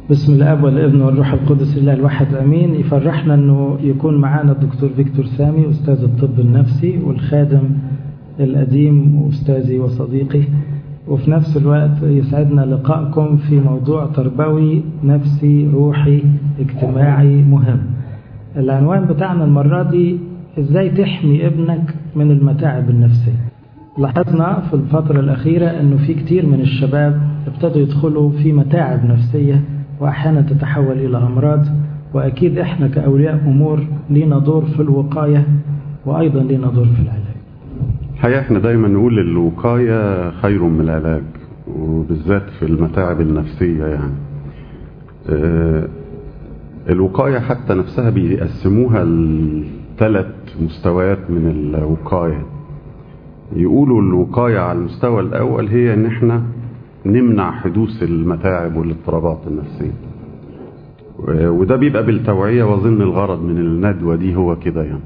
بسم الاب والابن والروح القدس الله الواحد امين يفرحنا انه يكون معانا الدكتور فيكتور سامي استاذ الطب النفسي والخادم القديم واستاذي وصديقي وفي نفس الوقت يسعدنا لقائكم في موضوع تربوي نفسي روحي اجتماعي مهم العنوان بتاعنا المرة دي ازاي تحمي ابنك من المتاعب النفسية لاحظنا في الفترة الأخيرة أنه في كتير من الشباب ابتدوا يدخلوا في متاعب نفسية وأحيانا تتحول إلى أمراض وأكيد إحنا كأولياء أمور لينا دور في الوقاية وأيضا لينا دور في العلاج الحقيقة احنا دايما نقول الوقاية خير من العلاج وبالذات في المتاعب النفسية يعني اه الوقاية حتى نفسها بيقسموها لثلاث مستويات من الوقاية يقولوا الوقاية على المستوى الأول هي إن إحنا نمنع حدوث المتاعب والاضطرابات النفسية وده بيبقى بالتوعية وظن الغرض من الندوة دي هو كده يعني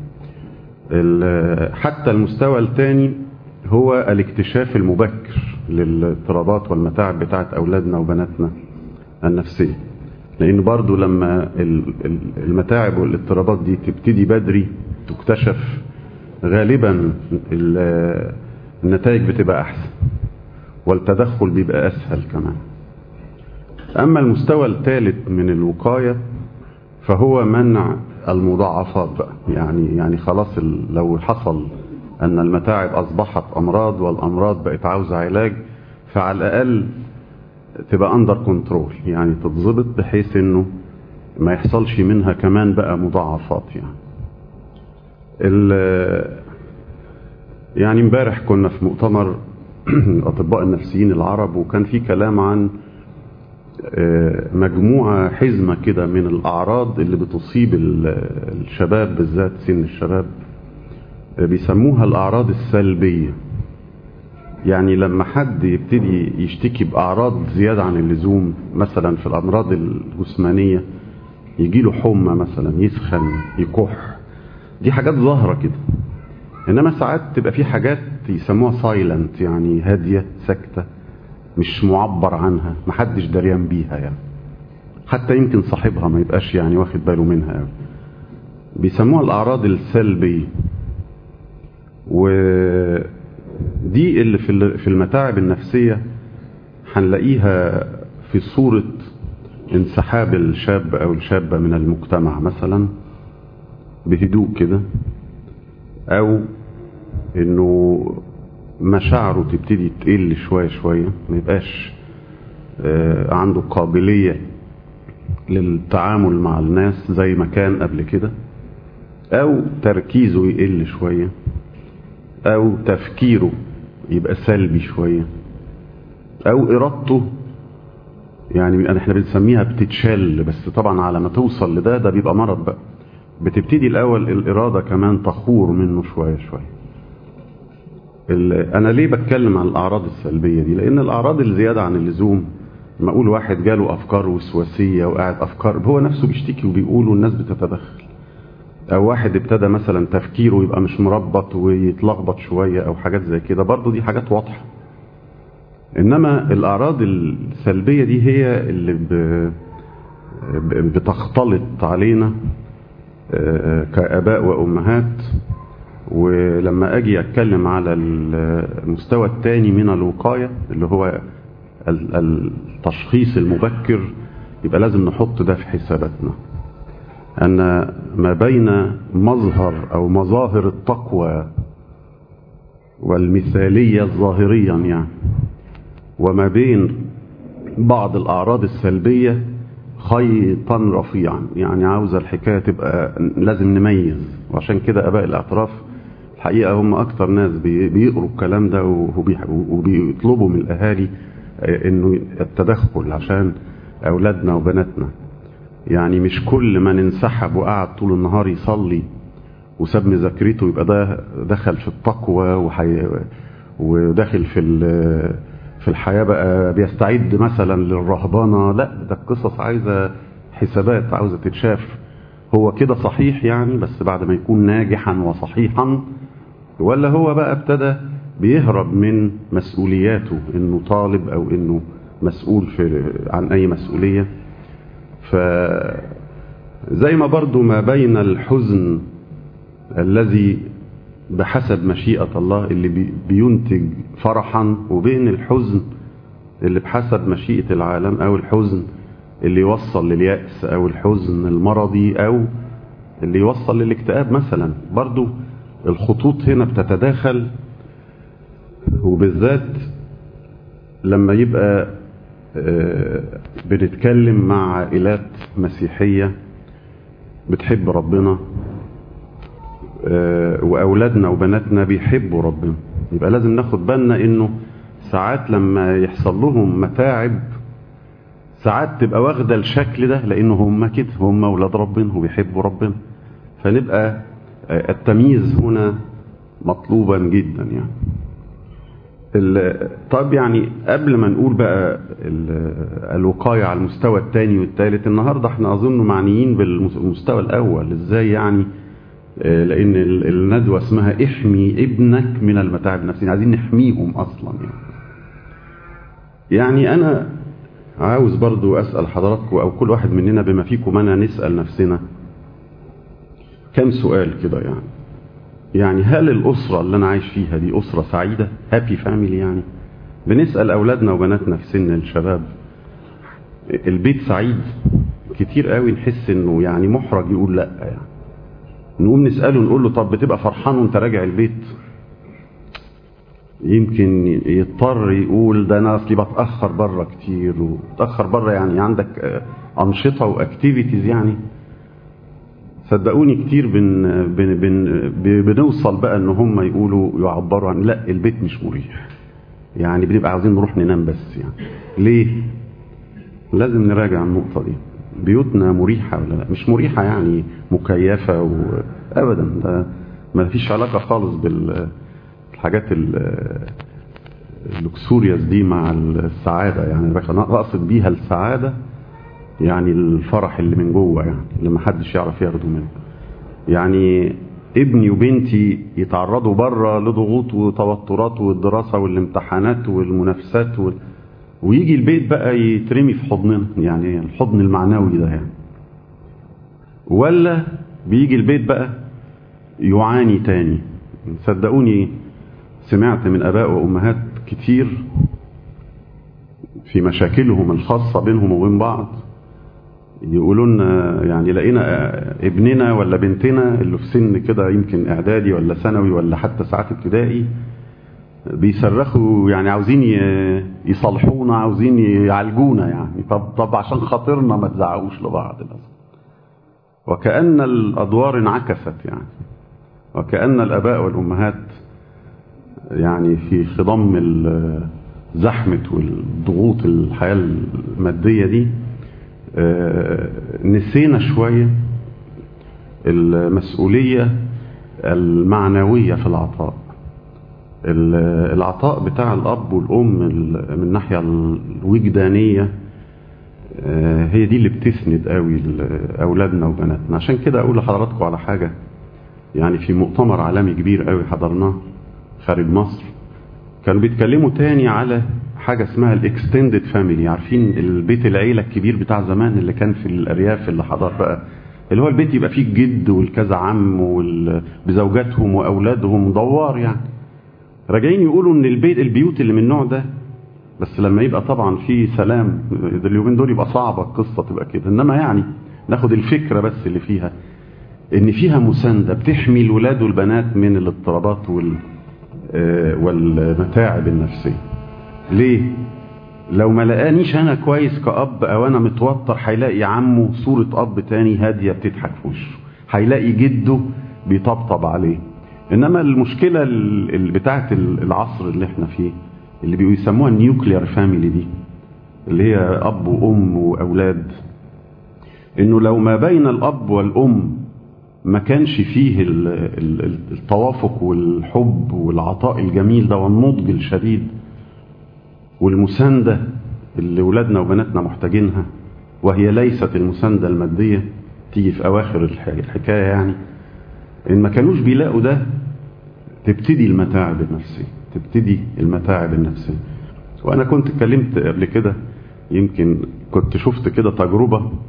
حتى المستوى الثاني هو الاكتشاف المبكر للاضطرابات والمتاعب بتاعت أولادنا وبناتنا النفسية لأن برضو لما المتاعب والاضطرابات دي تبتدي بدري تكتشف غالبا النتائج بتبقى أحسن والتدخل بيبقى أسهل كمان أما المستوى الثالث من الوقاية فهو منع المضاعفات بقى يعني يعني خلاص لو حصل أن المتاعب أصبحت أمراض والأمراض بقت عاوزة علاج فعلى الأقل تبقى أندر كنترول يعني تتظبط بحيث إنه ما يحصلش منها كمان بقى مضاعفات يعني يعني امبارح كنا في مؤتمر اطباء النفسيين العرب وكان في كلام عن مجموعه حزمه كده من الاعراض اللي بتصيب الشباب بالذات سن الشباب بيسموها الاعراض السلبيه يعني لما حد يبتدي يشتكي باعراض زياده عن اللزوم مثلا في الامراض الجسمانيه يجيله حمى مثلا يسخن يكح دي حاجات ظاهرة كده إنما ساعات تبقى في حاجات يسموها سايلنت يعني هادية ساكتة مش معبر عنها محدش دريان بيها يعني حتى يمكن صاحبها ما يبقاش يعني واخد باله منها يعني. بيسموها الأعراض السلبية ودي اللي في المتاعب النفسية هنلاقيها في صورة انسحاب الشاب أو الشابة من المجتمع مثلا بهدوء كده او انه مشاعره تبتدي تقل شويه شويه ما يبقاش آه عنده قابليه للتعامل مع الناس زي ما كان قبل كده او تركيزه يقل شويه او تفكيره يبقى سلبي شويه او ارادته يعني احنا بنسميها بتتشل بس طبعا على ما توصل لده ده بيبقى مرض بقى بتبتدي الاول الاراده كمان تخور منه شويه شويه انا ليه بتكلم عن الاعراض السلبيه دي لان الاعراض الزياده عن اللزوم ما اقول واحد جاله افكار وسواسيه وقاعد افكار هو نفسه بيشتكي وبيقول والناس بتتدخل او واحد ابتدى مثلا تفكيره يبقى مش مربط ويتلخبط شويه او حاجات زي كده برضه دي حاجات واضحه انما الاعراض السلبيه دي هي اللي بتختلط علينا كآباء وأمهات ولما أجي أتكلم على المستوى الثاني من الوقاية اللي هو التشخيص المبكر يبقى لازم نحط ده في حساباتنا أن ما بين مظهر أو مظاهر التقوى والمثالية ظاهريا يعني وما بين بعض الأعراض السلبية خيطا رفيعا يعني عاوزه الحكايه تبقى لازم نميز وعشان كده اباء الاعتراف الحقيقه هم اكثر ناس بيقروا الكلام ده وبيطلبوا من الاهالي انه التدخل عشان اولادنا وبناتنا يعني مش كل من انسحب وقعد طول النهار يصلي وساب مذاكرته يبقى ده دخل في التقوى وحي وداخل في في الحياة بقى بيستعد مثلا للرهبانة لا ده القصص عايزة حسابات عاوزة تتشاف هو كده صحيح يعني بس بعد ما يكون ناجحا وصحيحا ولا هو بقى ابتدى بيهرب من مسؤولياته انه طالب او انه مسؤول في عن اي مسؤولية ف زي ما برضو ما بين الحزن الذي بحسب مشيئة الله اللي بينتج فرحا وبين الحزن اللي بحسب مشيئة العالم أو الحزن اللي يوصل لليأس أو الحزن المرضي أو اللي يوصل للاكتئاب مثلا برضو الخطوط هنا بتتداخل وبالذات لما يبقى بنتكلم مع عائلات مسيحية بتحب ربنا وأولادنا وبناتنا بيحبوا ربنا يبقى لازم ناخد بالنا إنه ساعات لما يحصل لهم متاعب ساعات تبقى واخدة الشكل ده لأنه هم كده هم أولاد ربنا وبيحبوا ربنا فنبقى التمييز هنا مطلوبا جدا يعني طب يعني قبل ما نقول بقى الوقاية على المستوى الثاني والثالث النهاردة احنا أظن معنيين بالمستوى الأول ازاي يعني لأن الندوة اسمها احمي ابنك من المتاعب النفسية عايزين نحميهم أصلا يعني يعني أنا عاوز برضو أسأل حضراتكم أو كل واحد مننا بما فيكم أنا نسأل نفسنا كم سؤال كده يعني يعني هل الأسرة اللي أنا عايش فيها دي أسرة سعيدة هابي فاميلي يعني بنسأل أولادنا وبناتنا في سن الشباب البيت سعيد كتير قوي نحس انه يعني محرج يقول لا يعني نقوم نسأله نقول له طب بتبقى فرحان وانت راجع البيت يمكن يضطر يقول ده انا اصلي بتاخر بره كتير وبتاخر بره يعني عندك انشطه واكتيفيتيز يعني صدقوني كتير بن بن بن بنوصل بقى ان هم يقولوا يعبروا عن لا البيت مش مريح يعني بنبقى عاوزين نروح ننام بس يعني ليه لازم نراجع النقطه دي بيوتنا مريحه ولا لا مش مريحه يعني مكيفه ابدا ده ما فيش علاقه خالص بالحاجات اللوكسوريوس دي مع السعاده يعني انا اقصد بيها السعاده يعني الفرح اللي من جوه يعني اللي ما حدش يعرف ياخده منه يعني ابني وبنتي يتعرضوا بره لضغوط وتوترات والدراسه والامتحانات والمنافسات وال... ويجي البيت بقى يترمي في حضننا يعني الحضن المعنوي ده يعني ولا بيجي البيت بقى يعاني تاني صدقوني سمعت من اباء وامهات كتير في مشاكلهم الخاصه بينهم وبين بعض يقولوا لنا يعني لقينا ابننا ولا بنتنا اللي في سن كده يمكن اعدادي ولا ثانوي ولا حتى ساعات ابتدائي بيصرخوا يعني عاوزين يصلحونا عاوزين يعالجونا يعني طب طب عشان خاطرنا ما تزعقوش لبعض مثلا وكأن الأدوار انعكست يعني وكأن الآباء والأمهات يعني في خضم زحمة والضغوط الحياة المادية دي نسينا شوية المسؤولية المعنوية في العطاء العطاء بتاع الأب والأم من الناحية الوجدانية هي دي اللي بتسند قوي أولادنا وبناتنا عشان كده أقول لحضراتكم على حاجة يعني في مؤتمر عالمي كبير قوي حضرناه خارج مصر كانوا بيتكلموا تاني على حاجة اسمها الاكستندد فاميلي عارفين البيت العيلة الكبير بتاع زمان اللي كان في الأرياف اللي حضر بقى اللي هو البيت يبقى فيه الجد والكذا عم بزوجاتهم وأولادهم دوار يعني راجعين يقولوا ان البيت البيوت اللي من النوع ده بس لما يبقى طبعا في سلام اليومين دول يبقى صعبة القصة تبقى كده انما يعني ناخد الفكرة بس اللي فيها ان فيها مساندة بتحمي الولاد والبنات من الاضطرابات وال والمتاعب النفسية ليه لو ما لقانيش انا كويس كأب او انا متوتر هيلاقي عمه صورة اب تاني هادية بتضحك في وشه هيلاقي جده بيطبطب عليه انما المشكلة اللي بتاعت العصر اللي احنا فيه اللي بيسموها النيوكليار فاميلي دي اللي هي اب وام واولاد انه لو ما بين الاب والام ما كانش فيه التوافق والحب والعطاء الجميل ده والنضج الشديد والمساندة اللي ولادنا وبناتنا محتاجينها وهي ليست المساندة المادية تيجي في أواخر الحكاية يعني إن ما كانوش بيلاقوا ده تبتدي المتاعب النفسية تبتدي المتاعب النفسية وأنا كنت اتكلمت قبل كده يمكن كنت شفت كده تجربة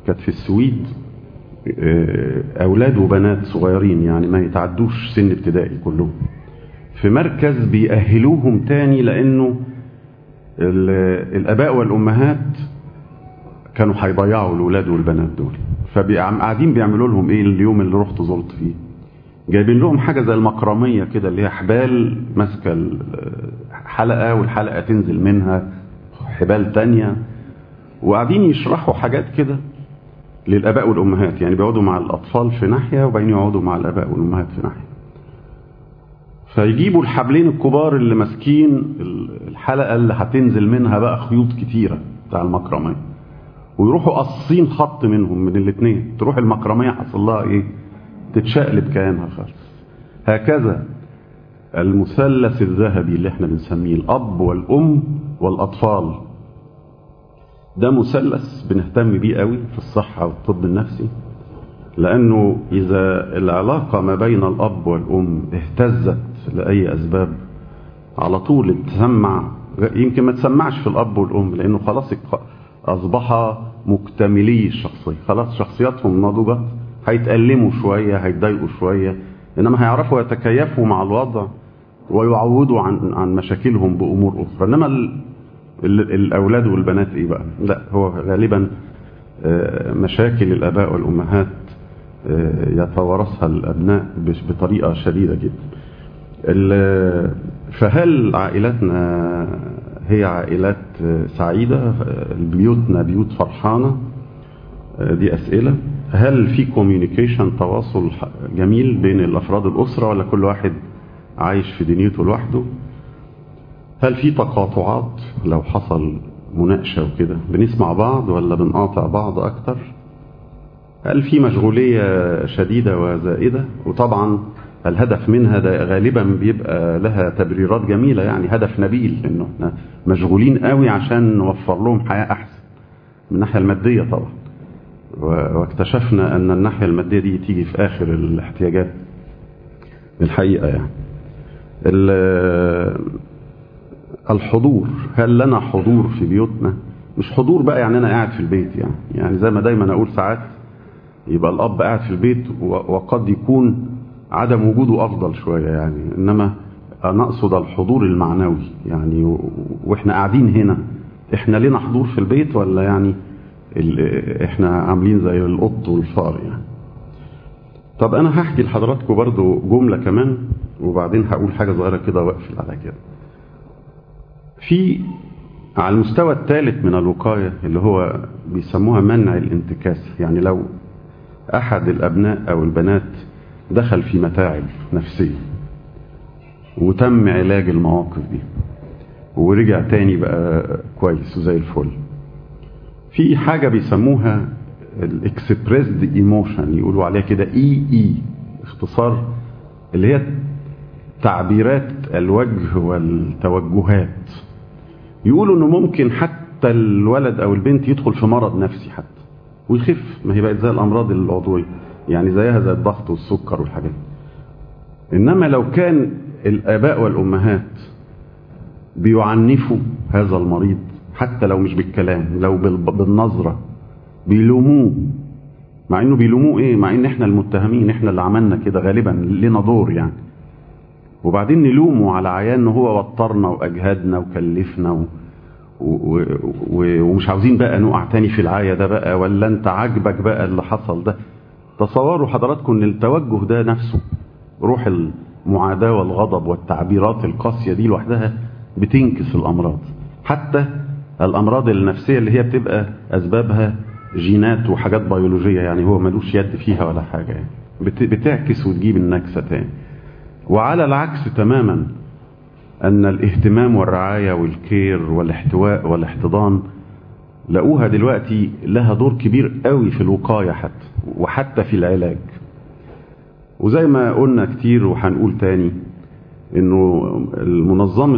كانت في السويد أولاد وبنات صغيرين يعني ما يتعدوش سن ابتدائي كلهم في مركز بيأهلوهم تاني لأنه الآباء والأمهات كانوا هيضيعوا الولاد والبنات دول فقاعدين بيعملوا لهم ايه اليوم اللي رحت زرت فيه جايبين لهم حاجه زي المكرميه كده اللي هي حبال ماسكه حلقه والحلقه تنزل منها حبال تانية وقاعدين يشرحوا حاجات كده للاباء والامهات يعني بيقعدوا مع الاطفال في ناحيه وبعدين يقعدوا مع الاباء والامهات في ناحيه فيجيبوا الحبلين الكبار اللي ماسكين الحلقه اللي هتنزل منها بقى خيوط كتيره بتاع المكرميه ويروحوا قاصين خط منهم من الاثنين تروح المكرميه حصل لها ايه تتشقلب كيانها خالص هكذا المثلث الذهبي اللي احنا بنسميه الاب والام والاطفال ده مثلث بنهتم بيه قوي في الصحه والطب النفسي لانه اذا العلاقه ما بين الاب والام اهتزت لاي اسباب على طول تسمع يمكن ما تسمعش في الاب والام لانه خلاص أصبح مكتملي الشخصية خلاص شخصياتهم نضجت هيتألموا شوية هيتضايقوا شوية إنما هيعرفوا يتكيفوا مع الوضع ويعوضوا عن عن مشاكلهم بأمور أخرى إنما ال ال الأولاد والبنات إيه بقى؟ لا هو غالبا مشاكل الآباء والأمهات يتوارثها الأبناء بطريقة شديدة جدا. فهل عائلاتنا هي عائلات سعيدة بيوتنا بيوت فرحانة دي أسئلة هل في كوميونيكيشن تواصل جميل بين الأفراد الأسرة ولا كل واحد عايش في دنيته لوحده هل في تقاطعات لو حصل مناقشة وكده بنسمع بعض ولا بنقاطع بعض أكتر هل في مشغولية شديدة وزائدة وطبعا الهدف منها ده غالبا بيبقى لها تبريرات جميله يعني هدف نبيل انه احنا مشغولين قوي عشان نوفر لهم حياه احسن من الناحيه الماديه طبعا واكتشفنا ان الناحيه الماديه دي تيجي في اخر الاحتياجات الحقيقه يعني الحضور هل لنا حضور في بيوتنا مش حضور بقى يعني انا قاعد في البيت يعني يعني زي ما دايما اقول ساعات يبقى الاب قاعد في البيت وقد يكون عدم وجوده افضل شويه يعني انما انا اقصد الحضور المعنوي يعني واحنا قاعدين هنا احنا لنا حضور في البيت ولا يعني احنا عاملين زي القط والفار يعني طب انا هحكي لحضراتكم برضو جمله كمان وبعدين هقول حاجه صغيره كده واقفل على كده في على المستوى الثالث من الوقايه اللي هو بيسموها منع الانتكاس يعني لو احد الابناء او البنات دخل في متاعب نفسية وتم علاج المواقف دي ورجع تاني بقى كويس وزي الفل في حاجة بيسموها الاكسبريسد ايموشن يقولوا عليها كده اي اي اختصار اللي هي تعبيرات الوجه والتوجهات يقولوا انه ممكن حتى الولد او البنت يدخل في مرض نفسي حتى ويخف ما هي بقت زي الامراض العضويه يعني زيها زي الضغط والسكر والحاجات انما لو كان الاباء والامهات بيعنفوا هذا المريض حتى لو مش بالكلام لو بالنظره بيلوموه مع انه بيلوموه ايه مع ان احنا المتهمين احنا اللي عملنا كده غالبا لنا دور يعني وبعدين نلومه على عيان ان هو وترنا واجهدنا وكلفنا و... و... و... ومش عاوزين بقى نقع تاني في العايه ده بقى ولا انت عاجبك بقى اللي حصل ده تصوروا حضراتكم ان التوجه ده نفسه روح المعاداة والغضب والتعبيرات القاسية دي لوحدها بتنكس الأمراض حتى الأمراض النفسية اللي هي بتبقى أسبابها جينات وحاجات بيولوجية يعني هو ملوش يد فيها ولا حاجة يعني بتعكس وتجيب النكسة تاني وعلى العكس تماما أن الاهتمام والرعاية والكير والاحتواء والاحتضان لقوها دلوقتي لها دور كبير قوي في الوقاية حتى وحتى في العلاج وزي ما قلنا كتير وهنقول تاني انه منظمة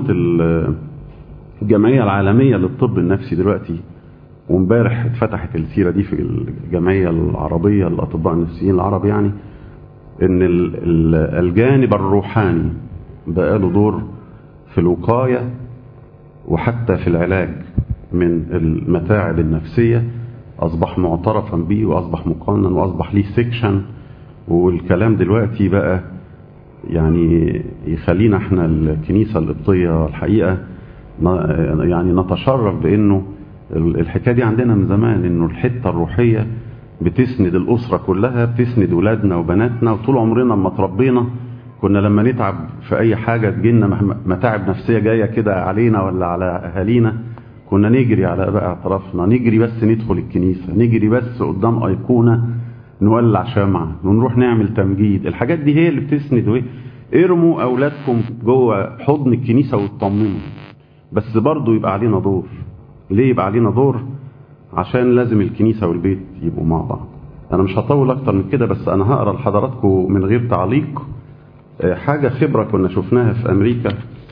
الجمعية العالمية للطب النفسي دلوقتي وامبارح اتفتحت السيرة دي في الجمعية العربية للأطباء النفسيين العرب يعني ان الجانب الروحاني بقى له دور في الوقاية وحتى في العلاج من المتاعب النفسية أصبح معترفا به وأصبح مقنن وأصبح ليه سيكشن والكلام دلوقتي بقى يعني يخلينا احنا الكنيسة القبطية الحقيقة يعني نتشرف بأنه الحكاية دي عندنا من زمان انه الحتة الروحية بتسند الأسرة كلها بتسند ولادنا وبناتنا وطول عمرنا لما تربينا كنا لما نتعب في أي حاجة تجينا متاعب نفسية جاية كده علينا ولا على أهالينا كنا نجري على بقى اعترافنا نجري بس ندخل الكنيسة نجري بس قدام أيقونة نولع شمعة ونروح نعمل تمجيد الحاجات دي هي اللي بتسند وايه ارموا أولادكم جوه حضن الكنيسة وتطمنوا بس برضه يبقى علينا دور ليه يبقى علينا دور عشان لازم الكنيسة والبيت يبقوا مع بعض أنا مش هطول أكتر من كده بس أنا هقرأ لحضراتكم من غير تعليق حاجة خبرة كنا شفناها في أمريكا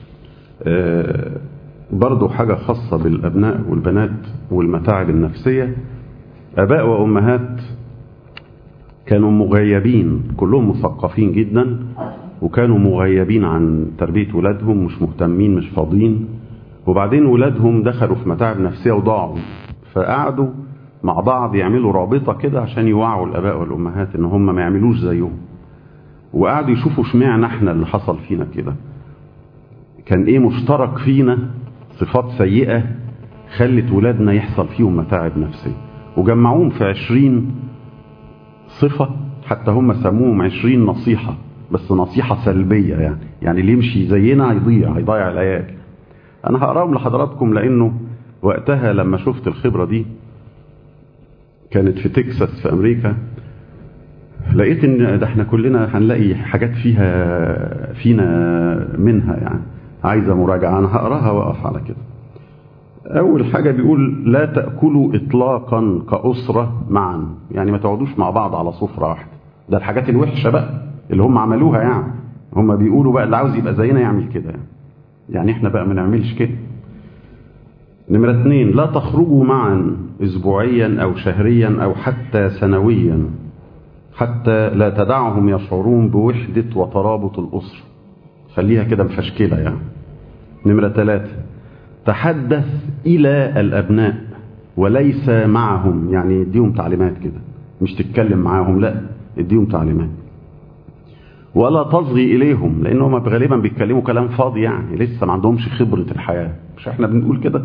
برضو حاجة خاصة بالأبناء والبنات والمتاعب النفسية أباء وأمهات كانوا مغيبين كلهم مثقفين جدا وكانوا مغيبين عن تربية ولادهم مش مهتمين مش فاضيين وبعدين ولادهم دخلوا في متاعب نفسية وضاعوا فقعدوا مع بعض يعملوا رابطة كده عشان يوعوا الآباء والأمهات إن هم ما يعملوش زيهم وقعدوا يشوفوا اشمعنى احنا اللي حصل فينا كده كان ايه مشترك فينا صفات سيئة خلت ولادنا يحصل فيهم متاعب نفسية وجمعوهم في عشرين صفة حتى هم سموهم عشرين نصيحة بس نصيحة سلبية يعني يعني اللي يمشي زينا هيضيع هيضيع العيال انا هقراهم لحضراتكم لانه وقتها لما شفت الخبرة دي كانت في تكساس في امريكا لقيت ان ده احنا كلنا هنلاقي حاجات فيها فينا منها يعني عايزه مراجعه انا هقراها واقف على كده اول حاجه بيقول لا تاكلوا اطلاقا كاسره معا يعني ما تقعدوش مع بعض على سفره واحده ده الحاجات الوحشه بقى اللي هم عملوها يعني هم بيقولوا بقى اللي عاوز يبقى زينا يعمل كده يعني يعني احنا بقى ما نعملش كده نمرة اتنين لا تخرجوا معا اسبوعيا او شهريا او حتى سنويا حتى لا تدعهم يشعرون بوحدة وترابط الأسرة خليها كده مفشكلة يعني نمرة ثلاثة تحدث إلى الأبناء وليس معهم يعني اديهم تعليمات كده مش تتكلم معاهم لا اديهم تعليمات ولا تصغي إليهم لأنهم غالبا بيتكلموا كلام فاضي يعني لسه ما عندهمش خبرة الحياة مش احنا بنقول كده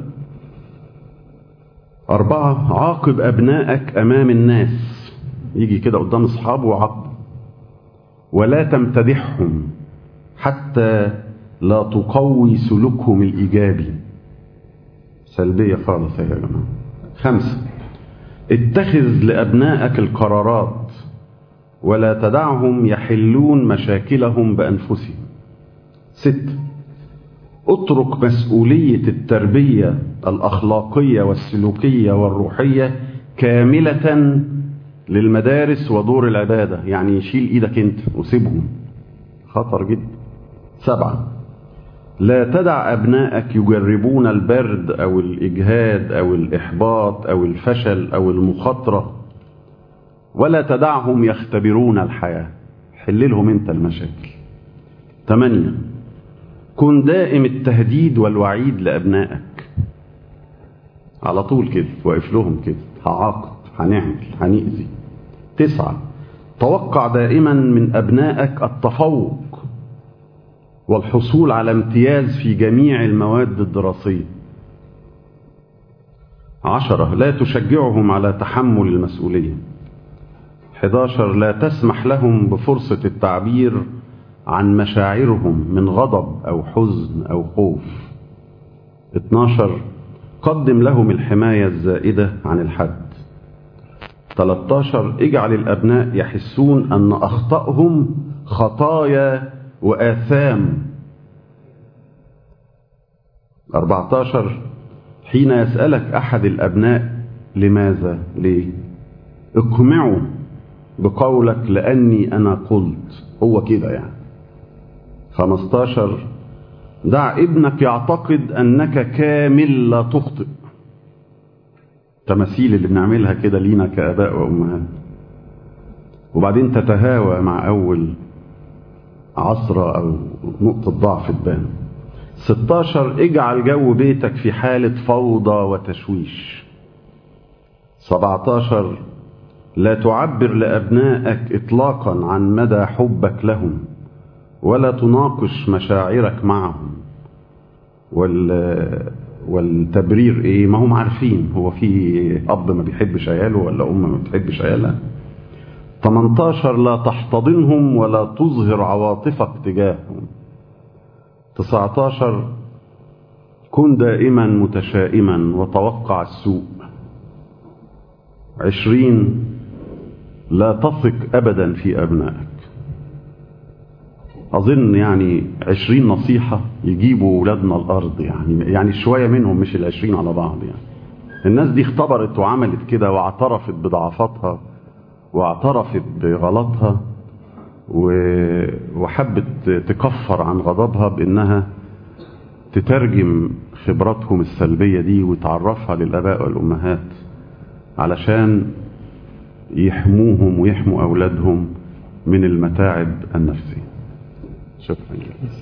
أربعة عاقب أبنائك أمام الناس يجي كده قدام اصحابه وعقب ولا تمتدحهم حتى لا تقوي سلوكهم الايجابي سلبيه خالص يا جماعه خمسه اتخذ لابنائك القرارات ولا تدعهم يحلون مشاكلهم بانفسهم ست اترك مسؤوليه التربيه الاخلاقيه والسلوكيه والروحيه كامله للمدارس ودور العبادة يعني يشيل ايدك انت وسيبهم خطر جدا سبعة لا تدع أبنائك يجربون البرد أو الإجهاد أو الإحباط أو الفشل أو المخاطرة ولا تدعهم يختبرون الحياة حل لهم انت المشاكل ثمانية كن دائم التهديد والوعيد لأبنائك على طول كده واقف لهم كده هعاقب هنعمل هنأذي تسعة توقع دائما من أبنائك التفوق والحصول على امتياز في جميع المواد الدراسية عشرة لا تشجعهم على تحمل المسؤولية 11 لا تسمح لهم بفرصة التعبير عن مشاعرهم من غضب أو حزن أو خوف 12 قدم لهم الحماية الزائدة عن الحد 13 اجعل الأبناء يحسون أن أخطائهم خطايا وآثام 14 حين يسألك أحد الأبناء لماذا ليه اقمعه بقولك لأني أنا قلت هو كده يعني 15 دع ابنك يعتقد أنك كامل لا تخطئ تماثيل اللي بنعملها كده لينا كآباء وأمهات وبعدين تتهاوى مع أول عصرة أو نقطة ضعف تبان 16 اجعل جو بيتك في حالة فوضى وتشويش 17 لا تعبر لأبنائك إطلاقا عن مدى حبك لهم ولا تناقش مشاعرك معهم وال والتبرير ايه ما هم عارفين هو في اب ما بيحبش عياله ولا ام ما بتحبش عيالها 18 لا تحتضنهم ولا تظهر عواطفك تجاههم 19 كن دائما متشائما وتوقع السوء عشرين لا تثق أبدا في أبنائك أظن يعني عشرين نصيحة يجيبوا ولادنا الأرض يعني يعني شوية منهم مش العشرين على بعض يعني الناس دي اختبرت وعملت كده واعترفت بضعفاتها واعترفت بغلطها وحبت تكفر عن غضبها بأنها تترجم خبراتهم السلبية دي وتعرفها للآباء والأمهات علشان يحموهم ويحموا أولادهم من المتاعب النفسية شكرا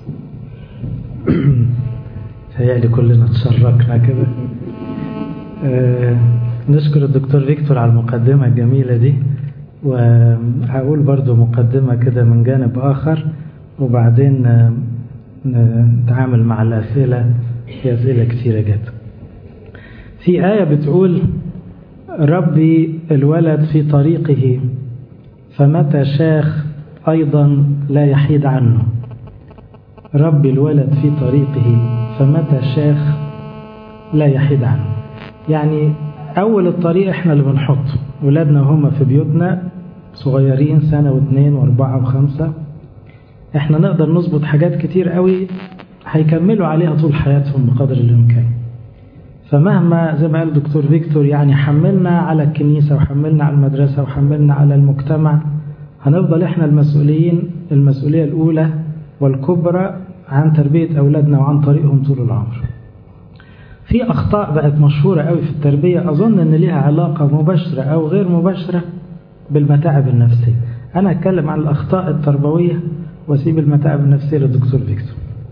تهيألي كلنا تشركنا كده آه نشكر الدكتور فيكتور على المقدمة الجميلة دي وهقول برضو مقدمة كده من جانب آخر وبعدين نتعامل مع الأسئلة في أسئلة كثيرة جدا في آية بتقول ربي الولد في طريقه فمتى شاخ أيضا لا يحيد عنه ربي الولد في طريقه فمتى شاخ لا يحيد عنه يعني أول الطريق إحنا اللي بنحطه ولادنا وهم في بيوتنا صغيرين سنة واثنين واربعة وخمسة إحنا نقدر نظبط حاجات كتير قوي هيكملوا عليها طول حياتهم بقدر الإمكان فمهما زي ما قال الدكتور فيكتور يعني حملنا على الكنيسة وحملنا على المدرسة وحملنا على المجتمع هنفضل احنا المسؤولين المسؤولية الأولى والكبرى عن تربية أولادنا وعن طريقهم طول العمر في أخطاء بقت مشهورة قوي في التربية أظن أن ليها علاقة مباشرة أو غير مباشرة بالمتاعب النفسية أنا أتكلم عن الأخطاء التربوية وأسيب المتاعب النفسية للدكتور فيكتور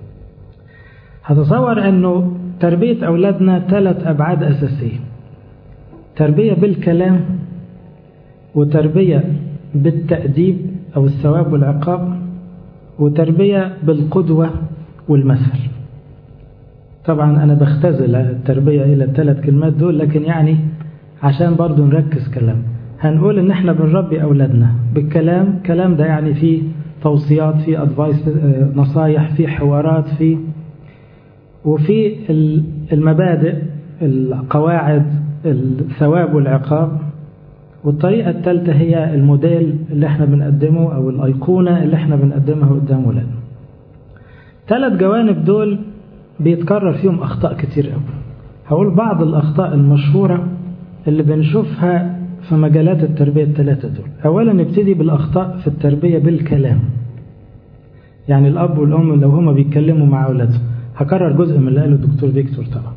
هتصور أنه تربية أولادنا ثلاث أبعاد أساسية تربية بالكلام وتربية بالتأديب أو الثواب والعقاب وتربية بالقدوة والمثل طبعا أنا بختزل التربية إلى الثلاث كلمات دول لكن يعني عشان برضو نركز كلام هنقول إن إحنا بنربي أولادنا بالكلام كلام ده يعني فيه توصيات فيه أدفايس نصايح فيه حوارات فيه وفي المبادئ القواعد الثواب والعقاب والطريقة الثالثة هي الموديل اللي احنا بنقدمه أو الأيقونة اللي احنا بنقدمها قدام ولادنا ثلاث جوانب دول بيتكرر فيهم أخطاء كتير قوي هقول بعض الأخطاء المشهورة اللي بنشوفها في مجالات التربية الثلاثة دول أولا نبتدي بالأخطاء في التربية بالكلام يعني الأب والأم لو هما بيتكلموا مع أولادهم هكرر جزء من اللي قاله الدكتور فيكتور طبعا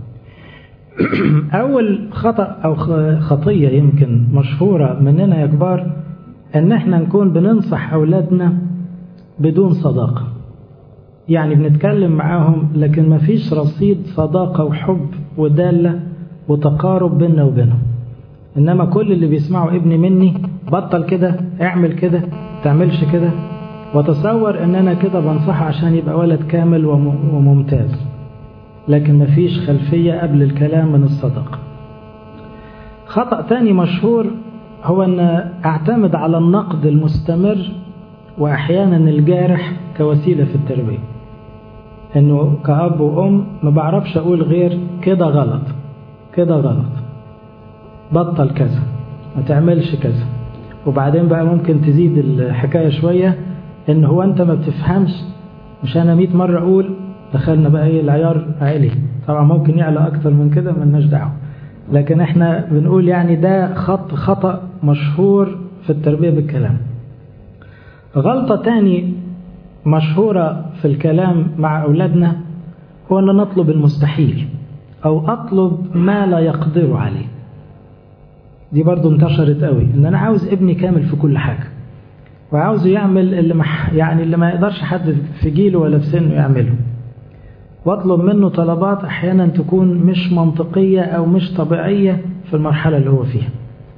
أول خطأ أو خطية يمكن مشهورة مننا يا كبار إن إحنا نكون بننصح أولادنا بدون صداقة يعني بنتكلم معاهم لكن ما فيش رصيد صداقة وحب ودالة وتقارب بيننا وبينهم إنما كل اللي بيسمعوا ابني مني بطل كده اعمل كده تعملش كده وتصور ان انا كده بنصحه عشان يبقى ولد كامل وممتاز لكن مفيش خلفية قبل الكلام من الصدق خطأ تاني مشهور هو ان اعتمد على النقد المستمر واحيانا الجارح كوسيلة في التربية انه كأب وام ما بعرفش اقول غير كده غلط كده غلط بطل كذا ما تعملش كذا وبعدين بقى ممكن تزيد الحكاية شوية ان هو انت ما بتفهمش مش انا 100 مرة اقول دخلنا بقى ايه العيار عالي طبعا ممكن يعلى اكتر من كده ملناش دعوه لكن احنا بنقول يعني ده خط خطأ مشهور في التربية بالكلام غلطة تاني مشهورة في الكلام مع أولادنا هو أن نطلب المستحيل أو أطلب ما لا يقدر عليه دي برضو انتشرت قوي ان انا عاوز ابني كامل في كل حاجة وعاوزه يعمل اللي مح يعني اللي ما يقدرش حد في جيله ولا في سنه يعمله واطلب منه طلبات احيانا تكون مش منطقية او مش طبيعية في المرحلة اللي هو فيها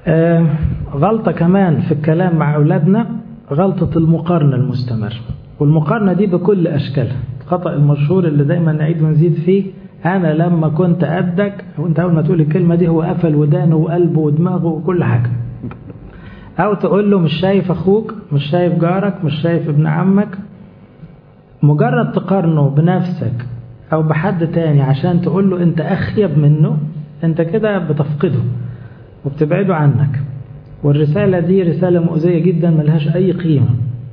آه غلطة كمان في الكلام مع أولادنا غلطة المقارنة المستمرة والمقارنة دي بكل أشكالها الخطأ المشهور اللي دايما نعيد ونزيد فيه أنا لما كنت قدك وأنت أول ما تقول الكلمة دي هو قفل ودانه وقلبه ودماغه وكل حاجة أو تقول له مش شايف أخوك مش شايف جارك مش شايف ابن عمك مجرد تقارنه بنفسك أو بحد تاني عشان تقول له أنت أخيب منه أنت كده بتفقده وبتبعده عنك والرسالة دي رسالة مؤذية جدا ملهاش أي قيمة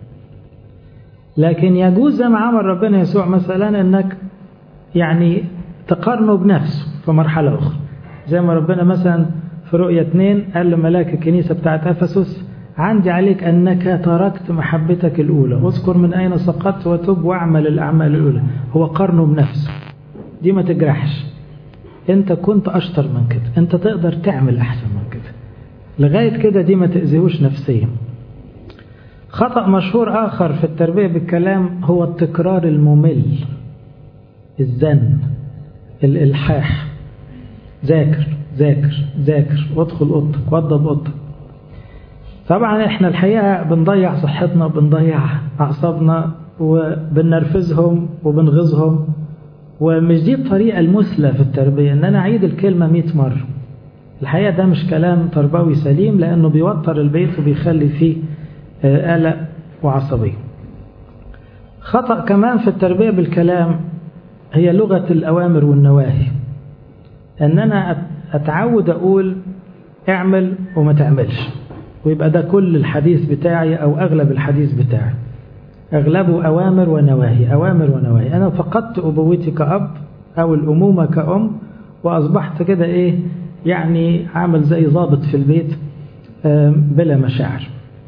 لكن يجوز زي ما عمل ربنا يسوع مثلا أنك يعني تقارنه بنفسه في مرحلة أخرى زي ما ربنا مثلا في رؤية 2 قال لملاك الكنيسة بتاعت أفسس عندي عليك أنك تركت محبتك الأولى واذكر من أين سقطت وتب واعمل الأعمال الأولى هو قارنه بنفسه دي ما تجرحش أنت كنت أشطر من كده أنت تقدر تعمل أحسن من كده لغاية كده دي ما تأذيهوش نفسيا خطأ مشهور آخر في التربية بالكلام هو التكرار الممل الزن الإلحاح ذاكر ذاكر ذاكر وادخل اوضتك وضب اوضتك طبعا احنا الحقيقه بنضيع صحتنا وبنضيع اعصابنا وبنرفزهم وبنغيظهم ومش دي الطريقه المثلى في التربيه ان انا اعيد الكلمه 100 مره الحقيقه ده مش كلام تربوي سليم لانه بيوتر البيت وبيخلي فيه قلق وعصبيه خطا كمان في التربيه بالكلام هي لغه الاوامر والنواهي ان انا اتعود اقول اعمل وما تعملش ويبقى ده كل الحديث بتاعي او اغلب الحديث بتاعي اغلبه اوامر ونواهي اوامر ونواهي انا فقدت ابوتي كاب او الامومه كأم واصبحت كده ايه يعني عامل زي ضابط في البيت بلا مشاعر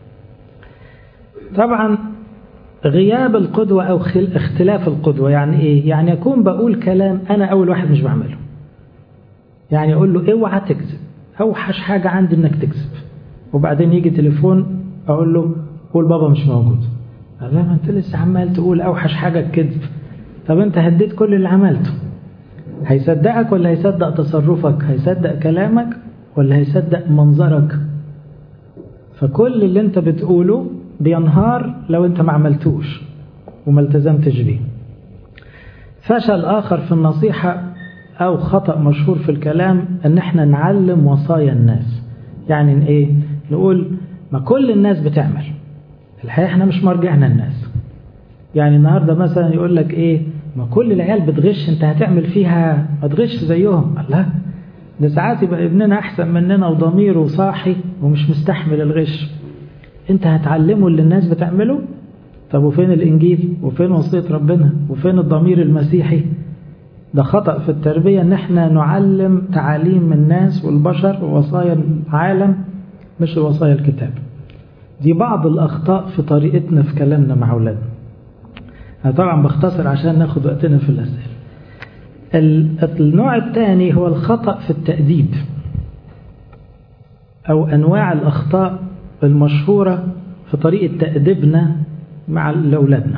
طبعا غياب القدوة أو اختلاف القدوة يعني إيه؟ يعني أكون بقول كلام أنا أول واحد مش بعمله يعني اقول له اوعى تكذب اوحش حاجه عندي انك تكذب وبعدين يجي تليفون اقول له قول بابا مش موجود قال لا ما انت لسه عمال تقول اوحش حاجه الكذب طب انت هديت كل اللي عملته هيصدقك ولا هيصدق تصرفك هيصدق كلامك ولا هيصدق منظرك فكل اللي انت بتقوله بينهار لو انت ما عملتوش وما التزمتش بيه فشل اخر في النصيحه أو خطأ مشهور في الكلام أن احنا نعلم وصايا الناس يعني إيه نقول ما كل الناس بتعمل الحقيقة احنا مش مرجعنا الناس يعني النهاردة مثلا يقول لك إيه ما كل العيال بتغش انت هتعمل فيها ما تغش زيهم الله ده ساعات يبقى ابننا أحسن مننا وضميره صاحي ومش مستحمل الغش انت هتعلمه اللي الناس بتعمله طب وفين الإنجيل وفين وصية ربنا وفين الضمير المسيحي ده خطأ في التربية ان احنا نعلم تعاليم الناس والبشر ووصايا العالم مش وصايا الكتاب دي بعض الأخطاء في طريقتنا في كلامنا مع أولادنا أنا طبعا بختصر عشان ناخد وقتنا في الأسئلة النوع الثاني هو الخطأ في التأديب أو أنواع الأخطاء المشهورة في طريقة تأديبنا مع أولادنا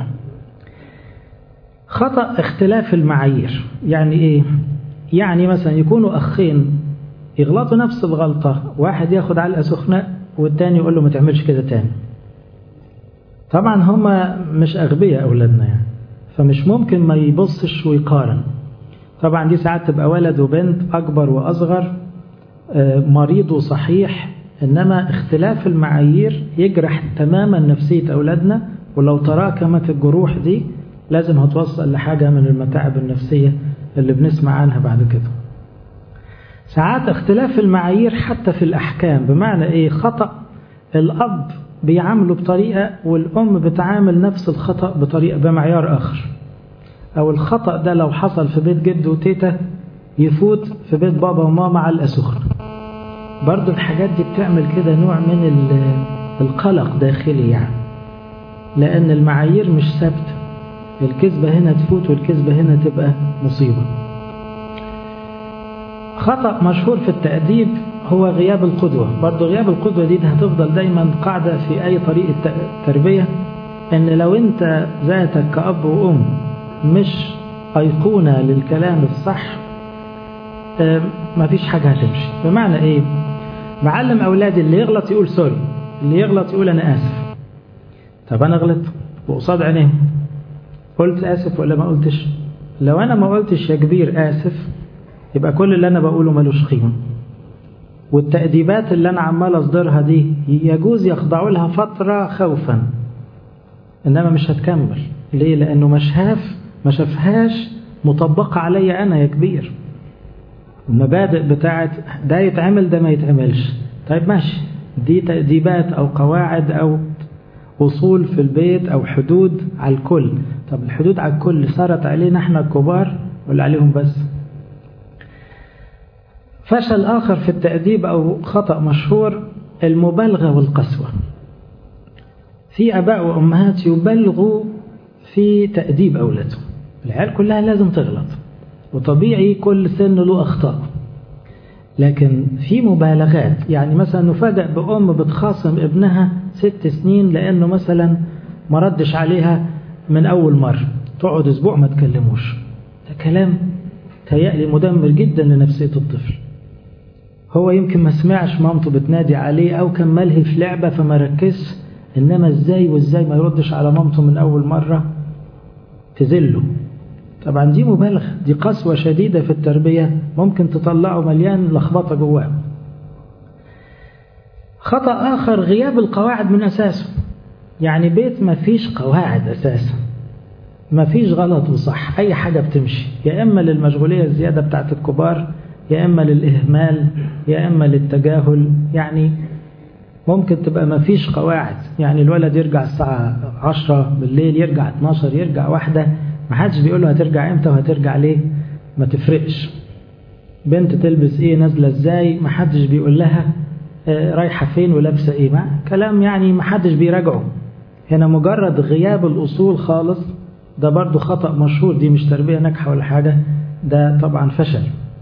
خطأ اختلاف المعايير يعني إيه؟ يعني مثلا يكونوا أخين يغلطوا نفس الغلطة واحد ياخد علقة سخنة والتاني يقول له ما تعملش كده تاني طبعا هما مش أغبياء أولادنا يعني فمش ممكن ما يبصش ويقارن طبعا دي ساعات تبقى ولد وبنت أكبر وأصغر مريض وصحيح إنما اختلاف المعايير يجرح تماما نفسية أولادنا ولو تراكمت الجروح دي لازم هتوصل لحاجة من المتاعب النفسية اللي بنسمع عنها بعد كده ساعات اختلاف المعايير حتى في الأحكام بمعنى إيه خطأ الأب بيعامله بطريقة والأم بتعامل نفس الخطأ بطريقة بمعيار آخر أو الخطأ ده لو حصل في بيت جد وتيتا يفوت في بيت بابا وماما على الأسخر برضو الحاجات دي بتعمل كده نوع من القلق داخلي يعني لأن المعايير مش ثابته الكذبة هنا تفوت والكذبة هنا تبقى مصيبة خطأ مشهور في التأديب هو غياب القدوة برضو غياب القدوة دي هتفضل دايما قاعدة في أي طريقة تربية إن لو أنت ذاتك كأب وأم مش أيقونة للكلام الصح مفيش حاجة هتمشي بمعنى إيه معلم أولادي اللي يغلط يقول سوري اللي يغلط يقول أنا آسف طب أنا غلط وقصاد عينيهم قلت آسف ولا ما قلتش لو أنا ما قلتش يا كبير آسف يبقى كل اللي أنا بقوله ملوش قيمة والتأديبات اللي أنا عمال أصدرها دي يجوز يخضعوا لها فترة خوفا إنما مش هتكمل ليه لأنه ما شاف ما شافهاش مطبقة عليا أنا يا كبير المبادئ بتاعت ده يتعمل ده ما يتعملش طيب ماشي دي تأديبات أو قواعد أو أصول في البيت أو حدود على الكل طب الحدود على الكل صارت علينا احنا الكبار ولا عليهم بس فشل آخر في التأديب أو خطأ مشهور المبالغة والقسوة في أباء وأمهات يبالغوا في تأديب أولادهم العيال كلها لازم تغلط وطبيعي كل سن له أخطاء لكن في مبالغات يعني مثلا نفاجأ بأم بتخاصم ابنها ست سنين لأنه مثلا ما ردش عليها من أول مرة تقعد أسبوع ما تكلموش ده كلام تهيألي مدمر جدا لنفسية الطفل هو يمكن ما سمعش مامته بتنادي عليه أو كان ملهي في لعبة فما ركزش إنما إزاي وإزاي ما يردش على مامته من أول مرة تذله طبعا دي مبالغة دي قسوة شديدة في التربية ممكن تطلعه مليان لخبطة جواه خطأ آخر غياب القواعد من أساسه يعني بيت ما فيش قواعد أساسا ما فيش غلط وصح أي حاجة بتمشي يا إما للمشغولية الزيادة بتاعت الكبار يا إما للإهمال يا إما للتجاهل يعني ممكن تبقى ما فيش قواعد يعني الولد يرجع الساعة 10 بالليل يرجع 12 يرجع واحدة ما حدش بيقول له هترجع امتى وهترجع ليه ما تفرقش بنت تلبس ايه نازلة ازاي ما حدش بيقول لها اه رايحة فين ولابسة ايه ما كلام يعني ما حدش بيراجعه هنا مجرد غياب الأصول خالص ده برضو خطأ مشهور دي مش تربية ناجحة ولا حاجة ده طبعا فشل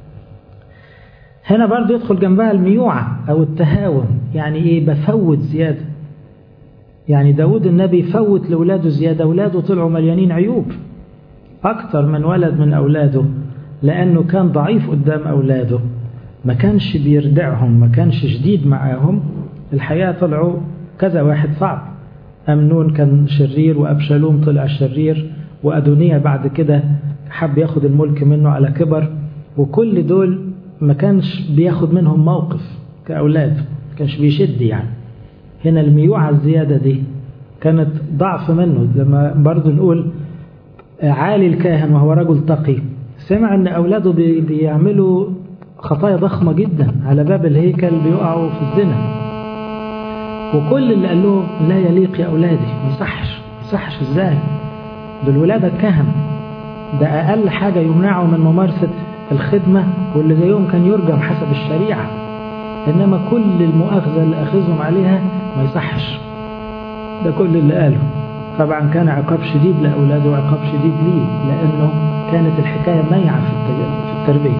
هنا برضو يدخل جنبها الميوعة أو التهاون يعني إيه بفوت زيادة يعني داود النبي فوت لولاده زيادة أولاده طلعوا مليانين عيوب أكتر من ولد من أولاده لأنه كان ضعيف قدام أولاده ما كانش بيردعهم ما كانش شديد معاهم الحقيقة طلعوا كذا واحد صعب أمنون كان شرير وأبشالوم طلع شرير وأدونية بعد كده حب ياخد الملك منه على كبر وكل دول ما كانش بياخد منهم موقف كأولاد ما كانش بيشد يعني هنا الميوعة الزيادة دي كانت ضعف منه لما برضو نقول عالي الكاهن وهو رجل تقي سمع ان اولاده بي بيعملوا خطايا ضخمة جدا على باب الهيكل بيقعوا في الزنا وكل اللي قال لهم لا يليق يا اولادي ما يصحش ما يصحش ازاي دول ولادة كهنة ده اقل حاجة يمنعوا من ممارسة الخدمة واللي زيهم كان يرجم حسب الشريعة إنما كل المؤاخذة اللي أخذهم عليها ما يصحش ده كل اللي قاله طبعا كان عقاب شديد لأولاده وعقاب شديد ليه لأنه كانت الحكاية ميعة في التربية